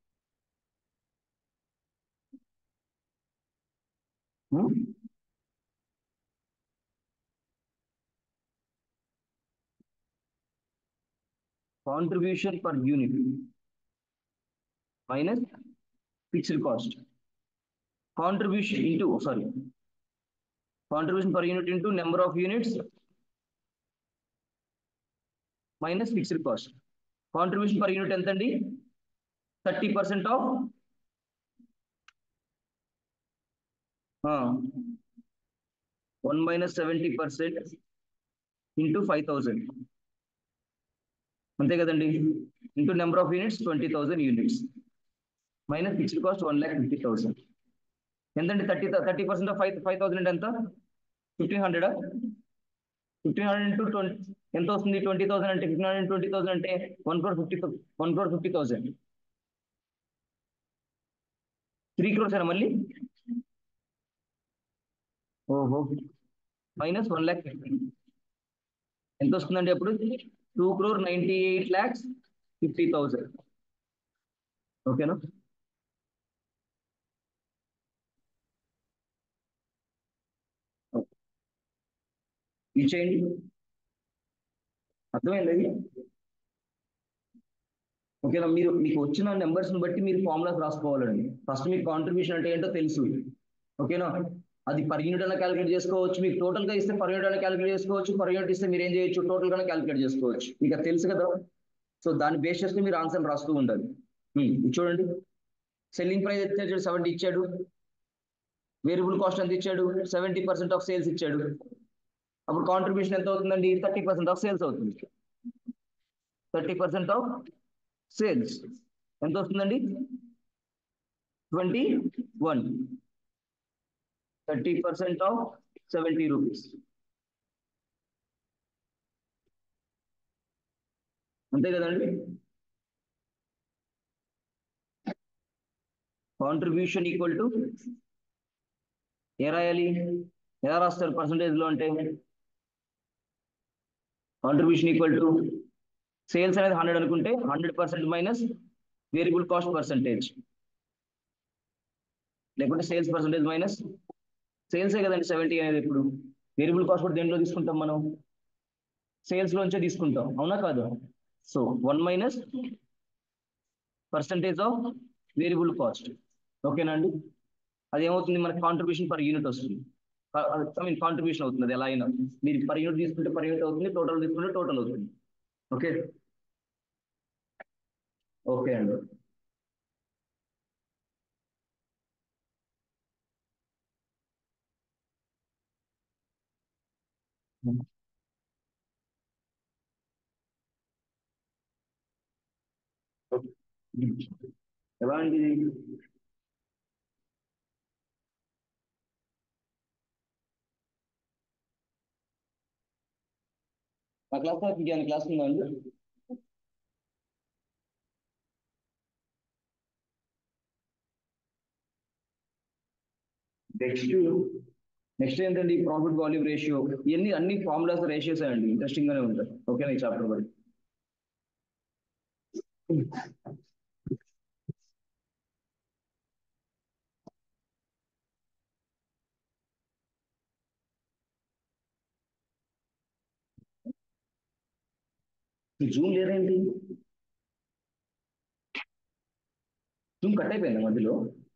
contribution per unit minus fixed cost contribution into sorry contribution per unit into number of units minus fixed cost contribution per unit ఎంత అండి thirty percent of one minus seventy percent into five thousand అంతే కదండి into number of units twenty thousand units minus fixed cost one lakh fifty thousand ఎంతండి thirty thirty percent of five five thousand ఎంత fifteen హండ్రెడా fifteen hundred into twenty ఎంత వస్తుంది twenty thousand అంటే fifteen hundred twenty thousand అంటే one crore fifty one crore fifty thousand three crores అయినా మళ్ళీ ఓహో మైనస్ వన్ ల్యాక్ ఫిఫ్టీ ఎంత వస్తుందండి అప్పుడు two crore ninety eight lakhs fifty thousand ఓకేనా ఇచ్చేయండి అర్థమైంది అది ఓకేనా మీరు మీకు వచ్చిన నెంబర్స్ని బట్టి మీరు ఫార్ములాస్ రాసుకోవాలండి ఫస్ట్ మీకు కాంట్రిబ్యూషన్ అంటే ఏంటో తెలుసు ఓకేనా అది పర్ యూనిట్ అయినా క్యాలిక్యులేట్ చేసుకోవచ్చు మీకు టోటల్ గా ఇస్తే పర్ యూనిట్ అయినా క్యాలిక్యులేట్ చేసుకోవచ్చు పర్ యూనిట్ ఇస్తే మీరు ఏం చేయొచ్చు టోటల్ గానే క్యాలిక్యులేట్ చేసుకోవచ్చు మీకు అది తెలుసు కదా సో దాన్ని బేస్ చేసుకుని మీరు ఆన్సర్ రాస్తూ ఉండాలి ఉమ్, ఇది చూడండి సెల్లింగ్ ప్రైస్ ఇచ్చాడు సెవెంటీ ఇచ్చాడు వేరియబుల్ కాస్ట్ ఎంత ఇచ్చాడు సెవెంటీ పర్సెంట్ ఆఫ్ సేల్స్ ఇచ్చాడు అప్పుడు కాంట్రిబ్యూషన్ ఎంత అవుతుందండి థర్టీ పర్సెంట్ ఆఫ్ సేల్స్ అవుతుంది థర్టీ పర్సెంట్ ఆఫ్ సేల్స్ ఎంత వస్తుందండి twenty one thirty percent of seventy rupees అంతే కదండి కాంట్రిబ్యూషన్ ఈక్వల్ టు ఏ రాయాలి ఎలా రాస్తారు పర్సంటేజ్ లో అంటే కాంట్రిబ్యూషన్ ఈక్వల్ టు సేల్స్ అనేది హండ్రెడ్ అనుకుంటే hundred percent minus variable cost percentage లేకుంటే సేల్స్ పర్సంటేజ్ మైనస్ సేల్సే కదండి సెవెంటీ అనేది ఇప్పుడు వేరియబుల్ కాస్ట్ కూడా దేంట్లో తీసుకుంటాం మనం సేల్స్ లోంచే తీసుకుంటాం అవునా కాదు so one minus percentage of variable cost ఓకేనా అండి అది ఏమవుతుంది మనకి కాంట్రిబ్యూషన్ పర్ యూనిట్ వస్తుంది ఐ మీన్ కాంట్రిబ్యూషన్ అవుతుంది అది ఎలా అయినా మీరు పర్ యూనిట్ తీసుకుంటే పర్ యూనిట్ అవుతుంది టోటల్ తీసుకుంటే టోటల్ అవుతుంది ఓకే ఓకే అండి ఎలా అండి ఇది? మా క్లాస్ ఇంకేమైనా క్లాస్ ఉందా అండి నెక్స్ట్ నెక్స్ట్ ఏంటండి ప్రాఫిట్ వాల్యూమ్ రేషియో ఇవన్నీ అన్ని ఫార్ములాస్ రేషియోస్ అండి ఇంట్రెస్టింగ్ గానే ఉంటాయి ఓకేనా ఈ చాప్టర్ బట్టి జూమ్ లేదేంటి జూమ్ కట్ అయిపోయింది మధ్యలో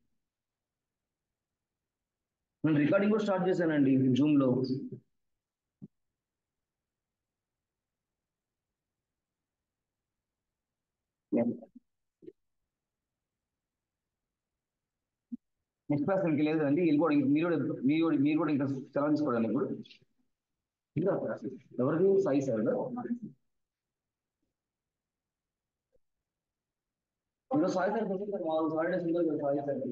నేను రికార్డింగ్ కూడా స్టార్ట్ చేశానండి జూమ్ లో నెక్స్ట్ క్లాస్ ఇంక లేదు అండి వెళ్ళిపోవడం మీరు కూడా మీరు కూడా మీరు కూడా ఇంకా సెలవు తీసుకోవడానికి ఇప్పుడు ఇంకా ఎవరిది సాయి సార్ ఇప్పుడు సాయి సార్ కొంచెం సార్ మాకు హాలిడేస్ ఉండదు కదా సాయి సార్